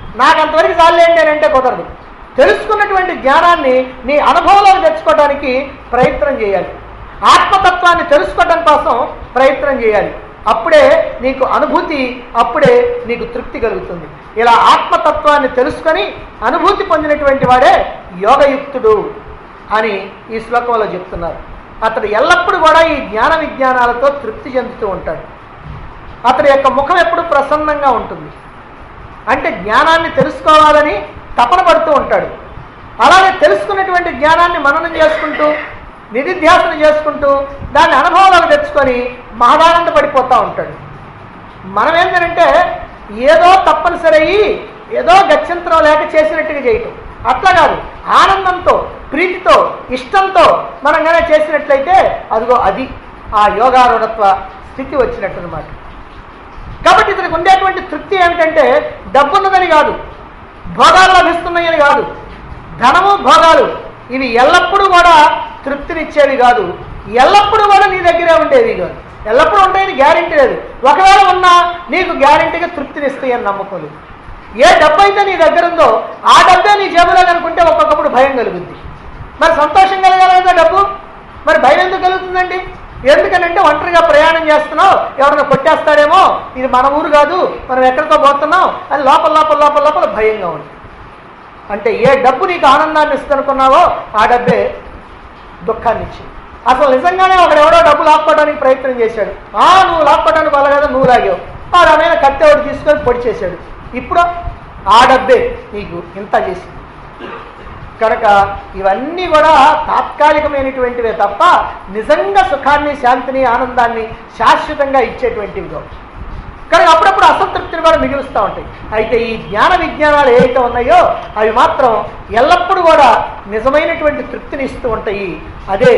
నాకు అంతవరకు చాలేండి అని అంటే కుదరదు తెలుసుకున్నటువంటి జ్ఞానాన్ని నీ అనుభవంలోకి తెచ్చుకోవడానికి ప్రయత్నం చేయాలి ఆత్మతత్వాన్ని తెలుసుకోవడం కోసం ప్రయత్నం చేయాలి అప్పుడే నీకు అనుభూతి అప్పుడే నీకు తృప్తి కలుగుతుంది ఇలా ఆత్మతత్వాన్ని తెలుసుకొని అనుభూతి పొందినటువంటి వాడే యోగయుక్తుడు అని ఈ శ్లోకంలో చెప్తున్నారు అతడు ఎల్లప్పుడూ కూడా ఈ జ్ఞాన విజ్ఞానాలతో తృప్తి చెందుతూ ఉంటాడు అతడి యొక్క ముఖం ఎప్పుడు ప్రసన్నంగా ఉంటుంది అంటే జ్ఞానాన్ని తెలుసుకోవాలని తపన పడుతూ ఉంటాడు అలాగే తెలుసుకున్నటువంటి జ్ఞానాన్ని మననం చేసుకుంటూ నిధిధ్యాసన చేసుకుంటూ దాన్ని అనుభవంలోకి తెచ్చుకొని మహదానంద పడిపోతూ ఉంటాడు మనం ఏంటంటే ఏదో తప్పనిసరి అయ్యి ఏదో గత్యంతరం లేక చేసినట్టుగా చేయటం అట్లా కాదు ఆనందంతో ప్రీతితో ఇష్టంతో మనం కనుక చేసినట్లయితే అదిగో అది ఆ యోగారూఢత్వ స్థితి వచ్చినట్టు అనమాట కాబట్టి ఇతనికి ఉండేటువంటి తృప్తి ఏమిటంటే డబ్బున్నదని కాదు భోగాలు లభిస్తున్నాయని కాదు ధనము భోగాలు ఇవి ఎల్లప్పుడూ కూడా తృప్తినిచ్చేవి కాదు ఎల్లప్పుడూ కూడా నీ దగ్గరే ఉండేవి కాదు ఎల్లప్పుడూ ఉంటాయని గ్యారెంటీ లేదు ఒకవేళ ఉన్నా నీకు గ్యారెంటీగా తృప్తినిస్తాయి అని నమ్మకం లేదు ఏ డబ్బు అయితే నీ దగ్గర ఉందో ఆ డబ్బే నీ జేబులో కనుకుంటే ఒక్కొక్కప్పుడు భయం కలుగుద్ది మరి సంతోషం కలగాలేదా డబ్బు మరి భయం ఎందుకు కలుగుతుందండి ఎందుకనంటే ఒంటరిగా ప్రయాణం చేస్తున్నావు ఎవరైనా కొట్టేస్తాడేమో ఇది మన ఊరు కాదు మనం ఎక్కడికో పోతున్నాం అని లోపల లోపల లోపల లోపల భయంగా ఉంది అంటే ఏ డబ్బు నీకు ఆనందాన్ని ఇస్తుందనుకున్నావో ఆ డబ్బే దుఃఖాన్ని ఇచ్చింది అసలు నిజంగానే ఒకడు ఎవడో డబ్బు లాక్కోవడానికి ప్రయత్నం చేశాడు ఆ నువ్వు లాక్కోవడానికి వల్ల కదా నువ్వు లాగావు వాడు ఆమె కత్తెవడు తీసుకొని పొడి చేశాడు ఇప్పుడు ఆ డబ్బే నీకు ఇంత చేసింది కనుక ఇవన్నీ కూడా తాత్కాలికమైనటువంటివే తప్ప నిజంగా సుఖాన్ని శాంతిని ఆనందాన్ని శాశ్వతంగా ఇచ్చేటువంటివి కావు కనుక అప్పుడప్పుడు అసంతృప్తిని కూడా మిగులుస్తూ ఉంటాయి అయితే ఈ జ్ఞాన విజ్ఞానాలు ఏవైతే ఉన్నాయో అవి మాత్రం ఎల్లప్పుడూ కూడా నిజమైనటువంటి తృప్తిని ఇస్తూ ఉంటాయి అదే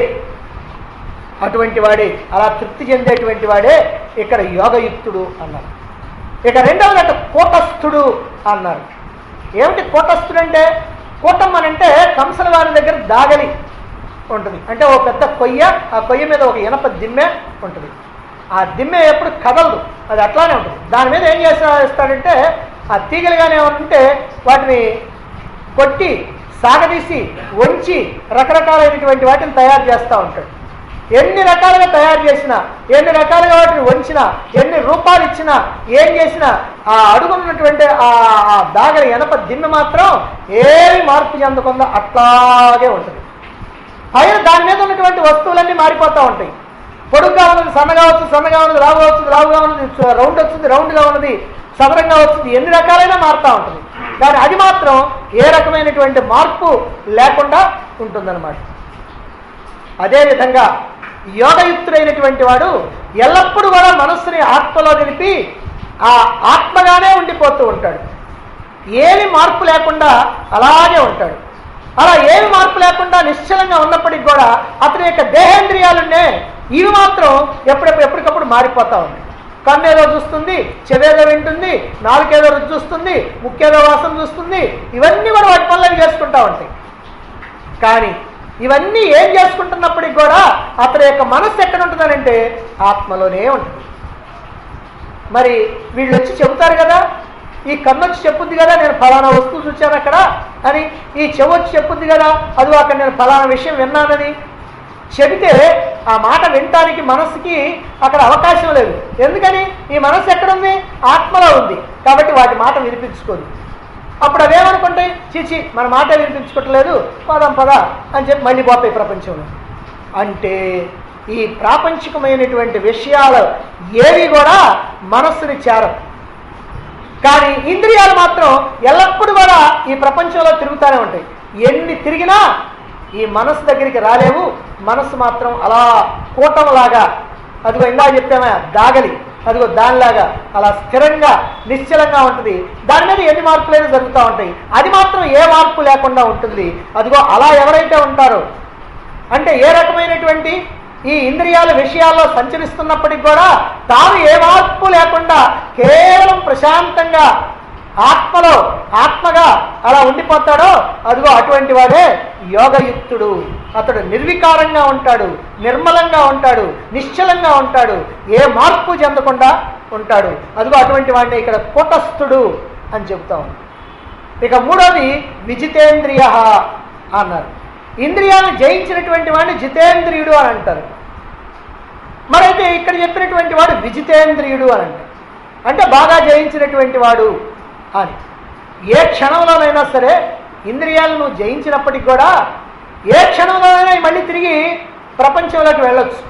అటువంటి వాడే అలా తృప్తి చెందేటువంటి వాడే ఇక్కడ యోగయుక్తుడు అన్నారు ఇక రెండవది అంటే కూటస్థుడు అన్నారు ఏమిటి కూటస్థుడు అంటే కూటం అని అంటే కంసల వారి దగ్గర దాగలి ఉంటుంది అంటే ఓ పెద్ద కొయ్య ఆ కొయ్య మీద ఒక ఇనప దిమ్మె ఉంటుంది ఆ దిమ్మె ఎప్పుడు కదలదు అది అట్లానే ఉంటుంది దాని మీద ఏం చేస్తాడంటే ఆ తీగలుగానే ఉంటే వాటిని కొట్టి సాగదీసి వంచి రకరకాలైనటువంటి వాటిని తయారు చేస్తూ ఉంటాడు ఎన్ని రకాలుగా తయారు చేసినా ఎన్ని రకాలుగా వాటిని వంచినా ఎన్ని రూపాలు ఇచ్చినా ఏం చేసినా ఆ అడుగున్నటువంటి ఆ ఆ దాగల ఎనప దిమ్మె మాత్రం ఏమి మార్పు చెందకుండా అట్లాగే ఉంటుంది పైన దాని మీద ఉన్నటువంటి వస్తువులన్నీ మారిపోతూ ఉంటాయి పొడుగ్గా ఉన్నది సన్నగా వస్తుంది సన్నగా ఉన్నది లావుగా వస్తుంది లావుగా ఉన్నది చ- రౌండ్ వస్తుంది రౌండ్గా ఉన్నది సదరంగా వస్తుంది ఎన్ని రకాలైన మారుతూ ఉంటుంది కానీ అది మాత్రం ఏ రకమైనటువంటి మార్పు లేకుండా ఉంటుందన్నమాట అదేవిధంగా యోగయుక్తుడైనటువంటి వాడు ఎల్లప్పుడూ కూడా మనస్సుని ఆత్మలో నిలిపి ఆ ఆత్మగానే ఉండిపోతూ ఉంటాడు ఏమి మార్పు లేకుండా అలాగే ఉంటాడు అలా ఏమి మార్పు లేకుండా నిశ్చలంగా ఉన్నప్పటికి కూడా అతని యొక్క దేహేంద్రియాలున్నే ఇవి మాత్రం ఎప్పుడెప్పుడు ఎప్పటికప్పుడు మారిపోతా ఉన్నాయి కన్నేదో చూస్తుంది చెవేదో వింటుంది నాలుకేదో రుచి చూస్తుంది ముక్కేదో వాసన చూస్తుంది ఇవన్నీ కూడా వాటి పనులు అవి చేసుకుంటా ఉంటాయి కానీ ఇవన్నీ ఏం చేసుకుంటున్నప్పటికి కూడా అతని యొక్క మనస్సు ఎక్కడ ఉంటుందనంటే ఆత్మలోనే ఉంటుంది మరి వీళ్ళు వచ్చి చెబుతారు కదా ఈ కన్ను వచ్చి చెప్పుద్ది కదా నేను ఫలానా వస్తువు చూశాను అక్కడ అని ఈ చెవు వచ్చి చెప్పుద్ది కదా అది అక్కడ నేను ఫలానా విషయం విన్నానని చెబితే ఆ మాట వినటానికి మనసుకి అక్కడ అవకాశం లేదు ఎందుకని ఈ మనసు ఎక్కడుంది ఆత్మలో ఉంది కాబట్టి వాటి మాట వినిపించుకోదు అప్పుడు అవేమనుకుంటాయి చీచి మన మాట వినిపించుకోవట్లేదు పదం పద అని చెప్పి మళ్ళీ పోతాయి ప్రపంచంలో అంటే ఈ ప్రాపంచికమైనటువంటి విషయాలు ఏవి కూడా మనస్సుని చేరవు కానీ ఇంద్రియాలు మాత్రం ఎల్లప్పుడూ కూడా ఈ ప్రపంచంలో తిరుగుతూనే ఉంటాయి ఎన్ని తిరిగినా ఈ మనసు దగ్గరికి రాలేవు మనసు మాత్రం అలా కూటంలాగా అదిగో ఇందా చెప్పామే దాగలి అదిగో దానిలాగా అలా స్థిరంగా నిశ్చలంగా ఉంటుంది దాని మీద ఎన్ని మార్పులైనా జరుగుతూ ఉంటాయి అది మాత్రం ఏ మార్పు లేకుండా ఉంటుంది అదిగో అలా ఎవరైతే ఉంటారో అంటే ఏ రకమైనటువంటి ఈ ఇంద్రియాల విషయాల్లో సంచరిస్తున్నప్పటికి కూడా తాను ఏ మార్పు లేకుండా కేవలం ప్రశాంతంగా ఆత్మలో ఆత్మగా అలా ఉండిపోతాడో అదిగో అటువంటి వాడే యోగయుక్తుడు అతడు నిర్వికారంగా ఉంటాడు నిర్మలంగా ఉంటాడు నిశ్చలంగా ఉంటాడు ఏ మార్పు చెందకుండా ఉంటాడు అదిగో అటువంటి వాడిని ఇక్కడ కూటస్థుడు అని చెబుతా ఉంది ఇక మూడోది విజితేంద్రియ అన్నారు ఇంద్రియాలను జయించినటువంటి వాడిని జితేంద్రియుడు అని అంటారు మరైతే ఇక్కడ చెప్పినటువంటి వాడు విజితేంద్రియుడు అని అంటారు అంటే బాగా జయించినటువంటి వాడు అని ఏ క్షణంలోనైనా సరే ఇంద్రియాలను జయించినప్పటికి కూడా ఏ క్షణంలోనైనా మళ్ళీ తిరిగి ప్రపంచంలోకి వెళ్ళొచ్చు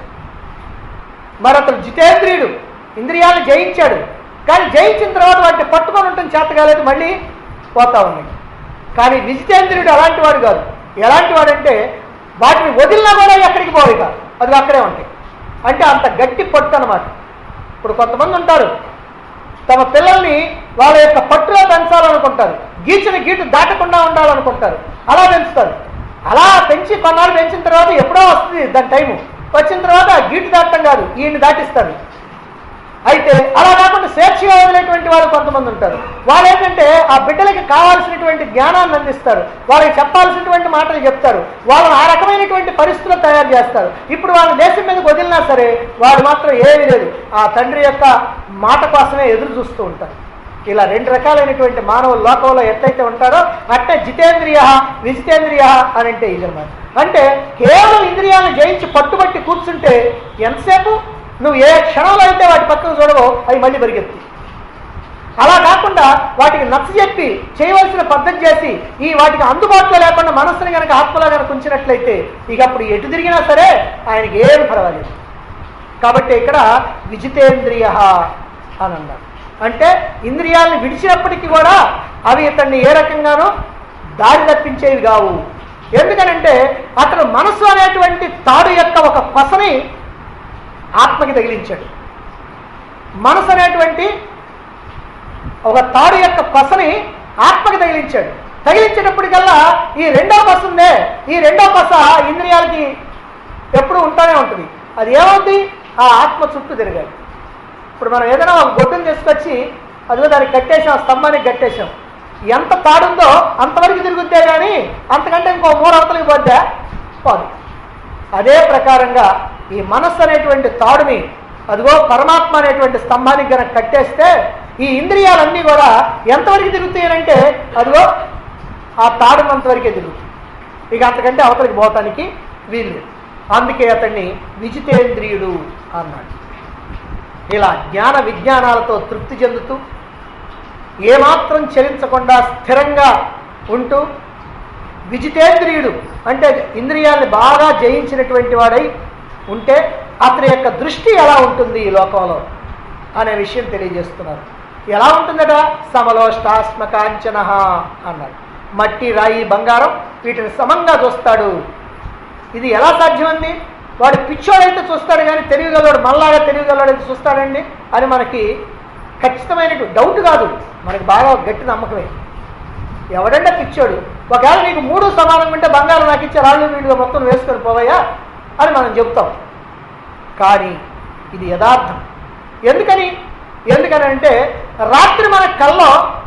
మరి అతను జితేంద్రియుడు ఇంద్రియాలను జయించాడు కానీ జయించిన తర్వాత వాటిని పట్టుకొని ఉండటం చేత కాలేదు మళ్ళీ పోతా ఉన్నాయి కానీ విజితేంద్రియుడు అలాంటి వాడు కాదు ఎలాంటి వాడంటే వాటిని వదిలినా కూడా ఎక్కడికి పోవు ఇక అది అక్కడే ఉంటాయి అంటే అంత గట్టి పట్టు అనమాట ఇప్పుడు కొంతమంది ఉంటారు తమ పిల్లల్ని వాళ్ళ యొక్క పట్టులో పెంచాలనుకుంటారు గీచిన గీటు దాటకుండా ఉండాలనుకుంటారు అలా పెంచుతారు అలా పెంచి కొన్నాళ్ళు పెంచిన తర్వాత ఎప్పుడో వస్తుంది దాని టైము వచ్చిన తర్వాత ఆ గీటు దాటం కాదు ఈయన్ని దాటిస్తారు అయితే అలా కాకుండా స్వేచ్ఛగా వదిలేటువంటి వాళ్ళు కొంతమంది ఉంటారు వాళ్ళు ఏంటంటే ఆ బిడ్డలకి కావాల్సినటువంటి జ్ఞానాన్ని అందిస్తారు వాళ్ళకి చెప్పాల్సినటువంటి మాటలు చెప్తారు వాళ్ళని ఆ రకమైనటువంటి పరిస్థితులు తయారు చేస్తారు ఇప్పుడు వాళ్ళ దేశం మీదకి వదిలినా సరే వాడు మాత్రం ఏమీ లేదు ఆ తండ్రి యొక్క మాట కోసమే ఎదురు చూస్తూ ఉంటారు ఇలా రెండు రకాలైనటువంటి మానవులు లోకంలో ఎట్లయితే ఉంటారో అట్టే జితేంద్రియ విజితేంద్రియ అని అంటే ఇదన్నమాట అంటే కేవలం ఇంద్రియాలను జయించి పట్టుబట్టి కూర్చుంటే ఎంతసేపు నువ్వు ఏ క్షణంలో అయితే వాటి పక్కన చూడవో అవి మళ్ళీ పరిగెత్తి అలా కాకుండా వాటికి నచ్చజెప్పి చేయవలసిన పద్ధతి చేసి ఈ వాటికి అందుబాటులో లేకుండా మనస్సుని కనుక ఆత్మలో కనుక ఉంచినట్లయితే ఇక అప్పుడు ఎటు తిరిగినా సరే ఆయనకి ఏం పర్వాలేదు కాబట్టి ఇక్కడ విజితేంద్రియ అని అన్నారు అంటే ఇంద్రియాలను విడిచినప్పటికీ కూడా అవి ఇతన్ని ఏ రకంగానూ దారి తప్పించేవి కావు ఎందుకనంటే అతను మనసు అనేటువంటి తాడు యొక్క ఒక కొసని ఆత్మకి తగిలించాడు మనసు అనేటువంటి ఒక తాడు యొక్క కొసని ఆత్మకి తగిలించాడు తగిలించేటప్పటికల్లా ఈ రెండో కొస ఉందే ఈ రెండో కొస ఇంద్రియాలకి ఎప్పుడు ఉంటానే ఉంటుంది అది ఏమవుతుంది ఆ ఆత్మ చుట్టూ తిరగాలి ఇప్పుడు మనం ఏదైనా ఒక గొడ్డును తీసుకొచ్చి అదిగో దానికి కట్టేసాం ఆ స్తంభానికి కట్టేసాం ఎంత తాడుందో అంతవరకు తిరుగుద్దే కానీ అంతకంటే ఇంకో మూడు అవతలకి పోద్దా పోదు అదే ప్రకారంగా ఈ మనస్సు అనేటువంటి తాడుని అదిగో పరమాత్మ అనేటువంటి స్తంభానికి గనక కట్టేస్తే ఈ ఇంద్రియాలన్నీ కూడా ఎంతవరకు తిరుగుతాయనంటే అదిగో ఆ తాడునంతవరకే తిరుగుతాయి ఇక అంతకంటే అవతలికి పోవటానికి వీలు అందుకే అతన్ని విజితేంద్రియుడు అన్నాడు ఇలా జ్ఞాన విజ్ఞానాలతో తృప్తి చెందుతూ ఏమాత్రం చలించకుండా స్థిరంగా ఉంటూ విజితేంద్రియుడు అంటే ఇంద్రియాల్ని బాగా జయించినటువంటి వాడై ఉంటే అతని యొక్క దృష్టి ఎలా ఉంటుంది ఈ లోకంలో అనే విషయం తెలియజేస్తున్నారు ఎలా ఉంటుందట సమలోష్టాస్మకాంచన అన్నాడు మట్టి రాయి బంగారం వీటిని సమంగా చూస్తాడు ఇది ఎలా సాధ్యమండి వాడు పిచ్చోడైతే చూస్తాడు కానీ తెలివిగలవాడు మళ్ళాగా తెలివిగలవాడైతే చూస్తాడండి అని మనకి ఖచ్చితమైన డౌట్ కాదు మనకి బాగా గట్టి నమ్మకమే ఎవడంటే పిచ్చోడు ఒకవేళ నీకు మూడు సమానంగా ఉంటే బంగారం నాకు ఇచ్చే రాళ్ళు వీడిగా మొత్తం వేసుకొని పోవయ్యా అని మనం చెప్తాం కానీ ఇది యథార్థం ఎందుకని ఎందుకని అంటే రాత్రి మన కల్లో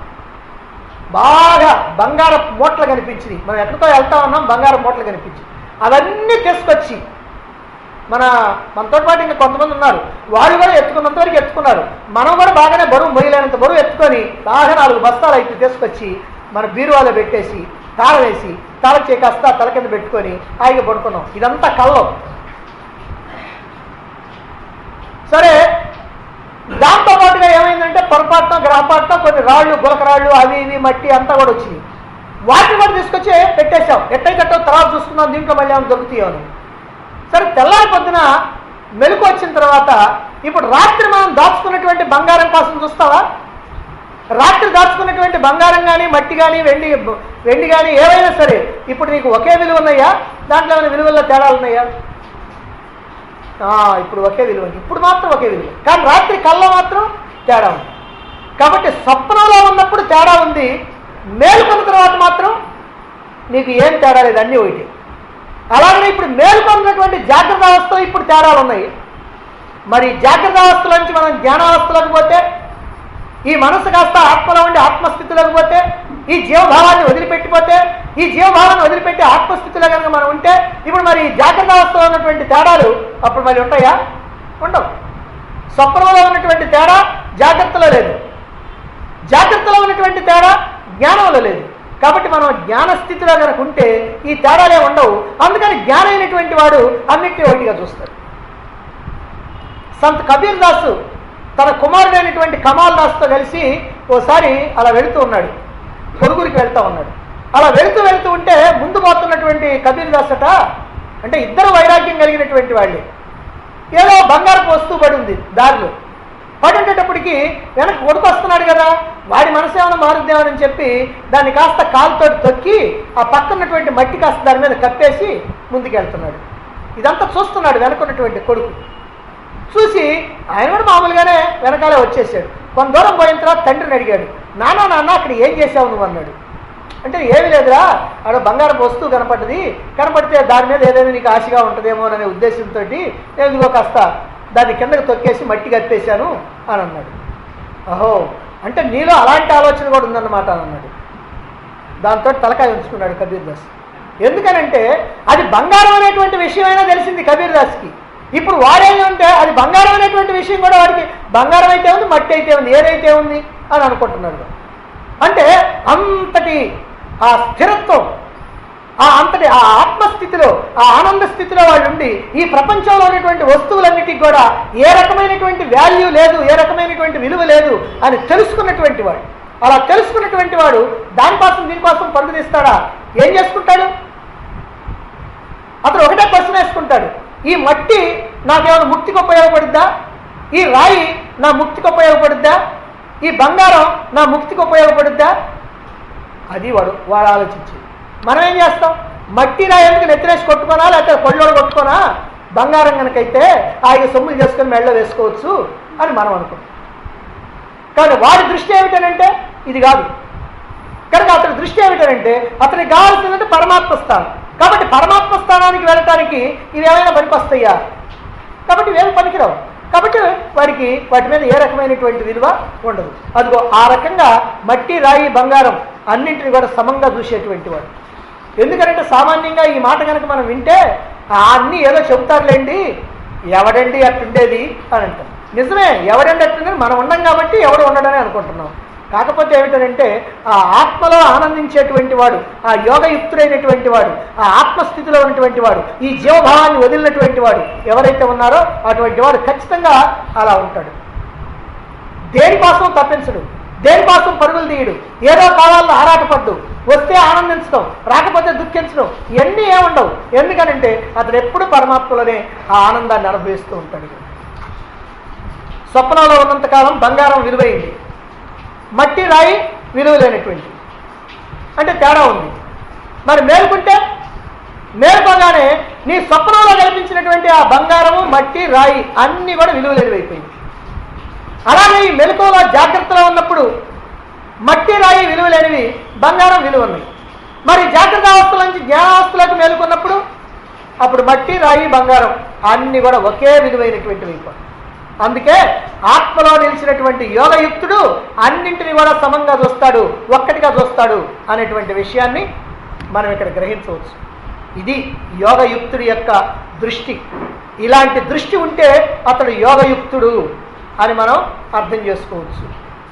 బాగా బంగారం మూటలు కనిపించింది మనం ఎక్కడితో వెళ్తా ఉన్నాం బంగారం మూటలు కనిపించింది అవన్నీ తీసుకొచ్చి మన మనతో పాటు ఇంకా కొంతమంది ఉన్నారు వాళ్ళు కూడా ఎత్తుకున్నంత వరకు ఎత్తుకున్నారు మనం కూడా బాగానే బరువు మొయ్యలేనంత బరువు ఎత్తుకొని బాగా నాలుగు బస్తాలు అయితే తీసుకొచ్చి మన బీరువాలో పెట్టేసి తాళ వేసి తాళ చేకాస్త తల కింద పెట్టుకొని హాయిగా పడుకున్నాం ఇదంతా కళ్ళం సరే దాంతో పాటుగా ఏమైందంటే పొరపాటున గ్రహపాటున కొన్ని రాళ్ళు గులకరాళ్ళు అవి ఇవి మట్టి అంతా కూడా వచ్చింది వాటిని కూడా తీసుకొచ్చి పెట్టేశాం ఎట్టయితే తర్వాత చూసుకుందాం దీంట్లో మళ్ళీ ఏమైనా దొరుకుతాయో అని సరే తెల్లారి పొద్దున మెలకు వచ్చిన తర్వాత ఇప్పుడు రాత్రి మనం దాచుకున్నటువంటి బంగారం కోసం చూస్తావా రాత్రి దాచుకున్నటువంటి బంగారం కానీ మట్టి కానీ వెండి వెండి కానీ ఏవైనా సరే ఇప్పుడు నీకు ఒకే విలువ ఉన్నాయా దాంట్లో ఏమైనా విలువల్లో తేడాలు ఉన్నాయా ఆ, ఇప్పుడు ఒకే విలువ ఉంది ఇప్పుడు మాత్రం ఒకే విలువ కానీ రాత్రి కళ్ళ మాత్రం తేడా ఉంది కాబట్టి స్వప్నంలో ఉన్నప్పుడు తేడా ఉంది మేలుకున్న తర్వాత మాత్రం నీకు ఏం తేడా లేదు అన్నీ ఒకటి అలాగనే ఇప్పుడు మేలుకొన్నటువంటి జాగ్రత్త అవస్థలో ఇప్పుడు తేడాలు ఉన్నాయి మరి జాగ్రత్త అవస్థలో నుంచి మనం జ్ఞానావస్థలోకి పోతే ఈ మనసు కాస్త ఆత్మలో ఉండి ఆత్మస్థితిలోకి పోతే ఈ జీవభావాన్ని వదిలిపెట్టిపోతే ఈ జీవభావాన్ని వదిలిపెట్టి ఆత్మస్థితిలో కనుక మనం ఉంటే ఇప్పుడు మరి ఈ జాగ్రత్త అవస్థలో ఉన్నటువంటి తేడాలు అప్పుడు మరి ఉంటాయా ఉండవు స్వప్నంలో ఉన్నటువంటి తేడా జాగ్రత్తలో లేదు జాగ్రత్తలో ఉన్నటువంటి తేడా జ్ఞానంలో లేదు కాబట్టి మనం జ్ఞాన స్థితిలో కనుక ఉంటే ఈ తేడాలే ఉండవు అందుకని జ్ఞానైనటువంటి వాడు అన్నిటినీ ఒకటిగా చూస్తాడు సంత్ కబీర్ దాసు తన కుమారుడైనటువంటి కమాల్ దాస్తో కలిసి ఓసారి అలా వెళుతూ ఉన్నాడు పొరుగురికి వెళ్తా ఉన్నాడు అలా వెళుతూ వెళుతూ ఉంటే ముందు పోతున్నటువంటి కబీర్ దాస్ అట అంటే ఇద్దరు వైరాగ్యం కలిగినటువంటి వాళ్ళే ఏదో బంగారపు వస్తువు పడి ఉంది దారిలో పడి ఉండేటప్పటికి వెనక్కి కొడుకు వస్తున్నాడు కదా వాడి మనసు ఏమైనా మారుద్దామని చెప్పి దాన్ని కాస్త కాలుతో తొక్కి ఆ పక్కన్నటువంటి మట్టి కాస్త దాని మీద కప్పేసి ముందుకెళ్తున్నాడు ఇదంతా చూస్తున్నాడు వెనకున్నటువంటి కొడుకు చూసి ఆయన కూడా మామూలుగానే వెనకాలే వచ్చేసాడు కొంత దూరం పోయిన తర్వాత తండ్రిని అడిగాడు నాన్న నాన్న అక్కడ ఏం చేసావు నువ్వు అన్నాడు అంటే ఏమీ లేదురా ఆడ బంగారం వస్తువు కనపడ్డది కనపడితే దాని మీద ఏదైనా నీకు ఆశగా ఉంటుందేమో అనే ఉద్దేశంతో నేను ఇదిగో కాస్త దాన్ని కిందకి తొక్కేసి మట్టి కప్పేశాను అని అన్నాడు అహో అంటే నీలో అలాంటి ఆలోచన కూడా ఉందన్నమాట అని అన్నాడు దాంతో తలకాయ ఉంచుకున్నాడు కబీర్ దాస్ ఎందుకనంటే అది బంగారం అనేటువంటి విషయమైనా తెలిసింది కబీర్ దాస్కి ఇప్పుడు వాడేమంటే అది బంగారం అనేటువంటి విషయం కూడా వాడికి బంగారం అయితే ఉంది మట్టి అయితే ఉంది ఏదైతే ఉంది అని అనుకుంటున్నాడు అంటే అంతటి ఆ స్థిరత్వం ఆ అంతటి ఆ ఆత్మస్థితిలో ఆ ఆనంద స్థితిలో వాళ్ళు ఉండి ఈ ప్రపంచంలో ఉన్నటువంటి వస్తువులన్నిటికి కూడా ఏ రకమైనటువంటి వాల్యూ లేదు ఏ రకమైనటువంటి విలువ లేదు అని తెలుసుకున్నటువంటి వాడు అలా తెలుసుకున్నటువంటి వాడు దానికోసం దీనికోసం పరుగు తీస్తాడా ఏం చేసుకుంటాడు అతను ఒకటే క్వశ్చన్ వేసుకుంటాడు ఈ మట్టి నాకేమైనా ముక్తికి ఉపయోగపడుద్దా ఈ రాయి నా ముక్తికి ఉపయోగపడుద్దా ఈ బంగారం నా ముక్తికి ఉపయోగపడుద్దా అది వాడు వాడు ఆలోచించి మనం ఏం చేస్తాం మట్టి రాయి ఎందుకు నెత్తిరేసి కొట్టుకోనా లేకపోతే కొళ్ళోడు కొట్టుకోనా బంగారం కనుకైతే ఆయన సొమ్ములు చేసుకొని మెళ్ళ వేసుకోవచ్చు అని మనం అనుకుంటాం కానీ వాడి దృష్టి ఏమిటనంటే ఇది కాదు కనుక అతని దృష్టి ఏమిటంటే అతనికి కావాల్సిందంటే పరమాత్మ స్థానం కాబట్టి పరమాత్మ స్థానానికి వెళ్ళటానికి ఇవి ఏమైనా పనికొస్తాయా కాబట్టి ఇవేమి పనికిరావు కాబట్టి వాడికి వాటి మీద ఏ రకమైనటువంటి విలువ ఉండదు అదిగో ఆ రకంగా మట్టి రాయి బంగారం అన్నింటిని కూడా సమంగా చూసేటువంటి వాడు ఎందుకంటే సామాన్యంగా ఈ మాట కనుక మనం వింటే "ఆ, అన్నీ ఏదో చెబుతారులేండి ఎవడండి అట్టుండేది అని అంటాం నిజమే ఎవడండి అట్టుండేది మనం ఉండం కాబట్టి ఎవడు ఉండడని అనుకుంటున్నాం కాకపోతే ఏమిటంటే ఆ ఆత్మలో ఆనందించేటువంటి వాడు ఆ యోగయుక్తుడైనటువంటి వాడు ఆ ఆత్మస్థితిలో ఉన్నటువంటి వాడు ఈ జీవభావాన్ని వదిలినటువంటి వాడు ఎవరైతే ఉన్నారో అటువంటి వాడు ఖచ్చితంగా అలా ఉంటాడు దేనికోసం తప్పించడు దేనికోసం పరుగులు తీయడు ఏదో కావాలో ఆరాటపడ్డు వస్తే ఆనందించడం రాకపోతే దుఃఖించడం ఇవన్నీ ఏముండవు ఎందుకనంటే అతడు ఎప్పుడు పరమాత్మలోనే ఆ ఆనందాన్ని అనుభవిస్తూ ఉంటాడు స్వప్నంలో ఉన్నంతకాలం బంగారం విలువైంది మట్టి రాయి విలువ లేనటువంటి అంటే తేడా ఉంది మరి మేలుకుంటే మేలుకోగానే నీ స్వప్నంలో కల్పించినటువంటి ఆ బంగారము మట్టి రాయి అన్నీ కూడా విలువ లేనివైపోయింది అలాగే ఈ మెలకువలో జాగ్రత్తలో ఉన్నప్పుడు మట్టి రాయి విలువ లేనివి బంగారం విలువ ఉన్నాయి మరి జాగ్రత్త అవస్థల నుంచి జ్ఞానావస్థలకు మేలుకున్నప్పుడు అప్పుడు మట్టి రాయి బంగారం అన్ని కూడా ఒకే విలువైనటువంటివి అయిపోయి అందుకే ఆత్మలో నిలిచినటువంటి యోగయుక్తుడు అన్నింటిని కూడా సమంగా చూస్తాడు ఒక్కటిగా చూస్తాడు అనేటువంటి విషయాన్ని మనం ఇక్కడ గ్రహించవచ్చు ఇది యోగయుక్తుడి యొక్క దృష్టి ఇలాంటి దృష్టి ఉంటే అతడు యోగయుక్తుడు అని మనం అర్థం చేసుకోవచ్చు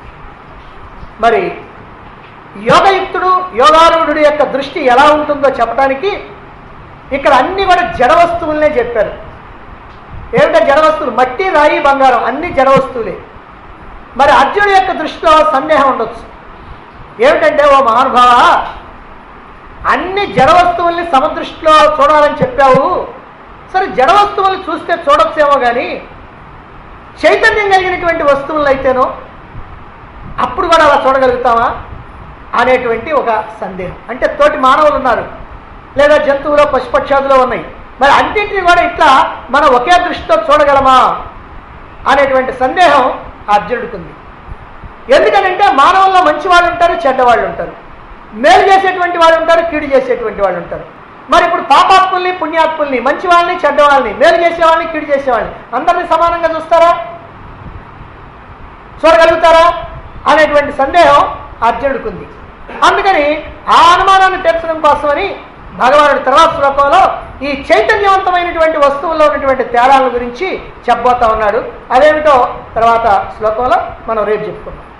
మరి యోగయుక్తుడు యోగారూఢుడి యొక్క దృష్టి ఎలా ఉంటుందో చెప్పడానికి ఇక్కడ అన్ని కూడా జడ వస్తువులనే చెప్పారు ఏమిటో జడ వస్తువులు మట్టి రాయి బంగారం అన్ని జడ వస్తువులే మరి అర్జునుడి యొక్క దృష్టిలో సందేహం ఉండొచ్చు ఏమిటంటే ఓ మహానుభావ అన్ని జడ వస్తువుల్ని సమదృష్టిలో చూడాలని చెప్పావు సరే జడ వస్తువుల్ని చూస్తే చూడొచ్చేమో కానీ చైతన్యం కలిగినటువంటి వస్తువులు అయితేనో అప్పుడు కూడా అలా చూడగలుగుతామా అనేటువంటి ఒక సందేహం అంటే తోటి మానవులు ఉన్నారు లేదా జంతువులో పశుపక్షాదులో ఉన్నాయి మరి అన్నింటినీ కూడా ఇట్లా మనం ఒకే దృష్టితో చూడగలమా అనేటువంటి సందేహం అర్జునుడికి ఉంది ఎందుకనంటే మానవుల్లో మంచి వాళ్ళు ఉంటారు చెడ్డవాళ్ళు ఉంటారు మేలు చేసేటువంటి వాళ్ళు ఉంటారు కీడు చేసేటువంటి వాళ్ళు ఉంటారు మరి ఇప్పుడు పాపాత్ముల్ని పుణ్యాత్ముల్ని మంచి వాళ్ళని చెడ్డ వాళ్ళని మేలు చేసేవాళ్ళని కీడు చేసేవాళ్ళని అందరినీ సమానంగా చూస్తారా చూడగలుగుతారా అనేటువంటి సందేహం అర్జునుడికి ఉంది అందుకని ఆ అనుమానాన్ని తీర్చడం కోసమని భగవానుడు తర్వాత శ్లోకంలో ఈ చైతన్యవంతమైనటువంటి వస్తువుల్లో ఉన్నటువంటి తేడాల గురించి చెప్పబోతా ఉన్నాడు అదేమిటో తర్వాత శ్లోకంలో మనం రేపు చెప్పుకుందాం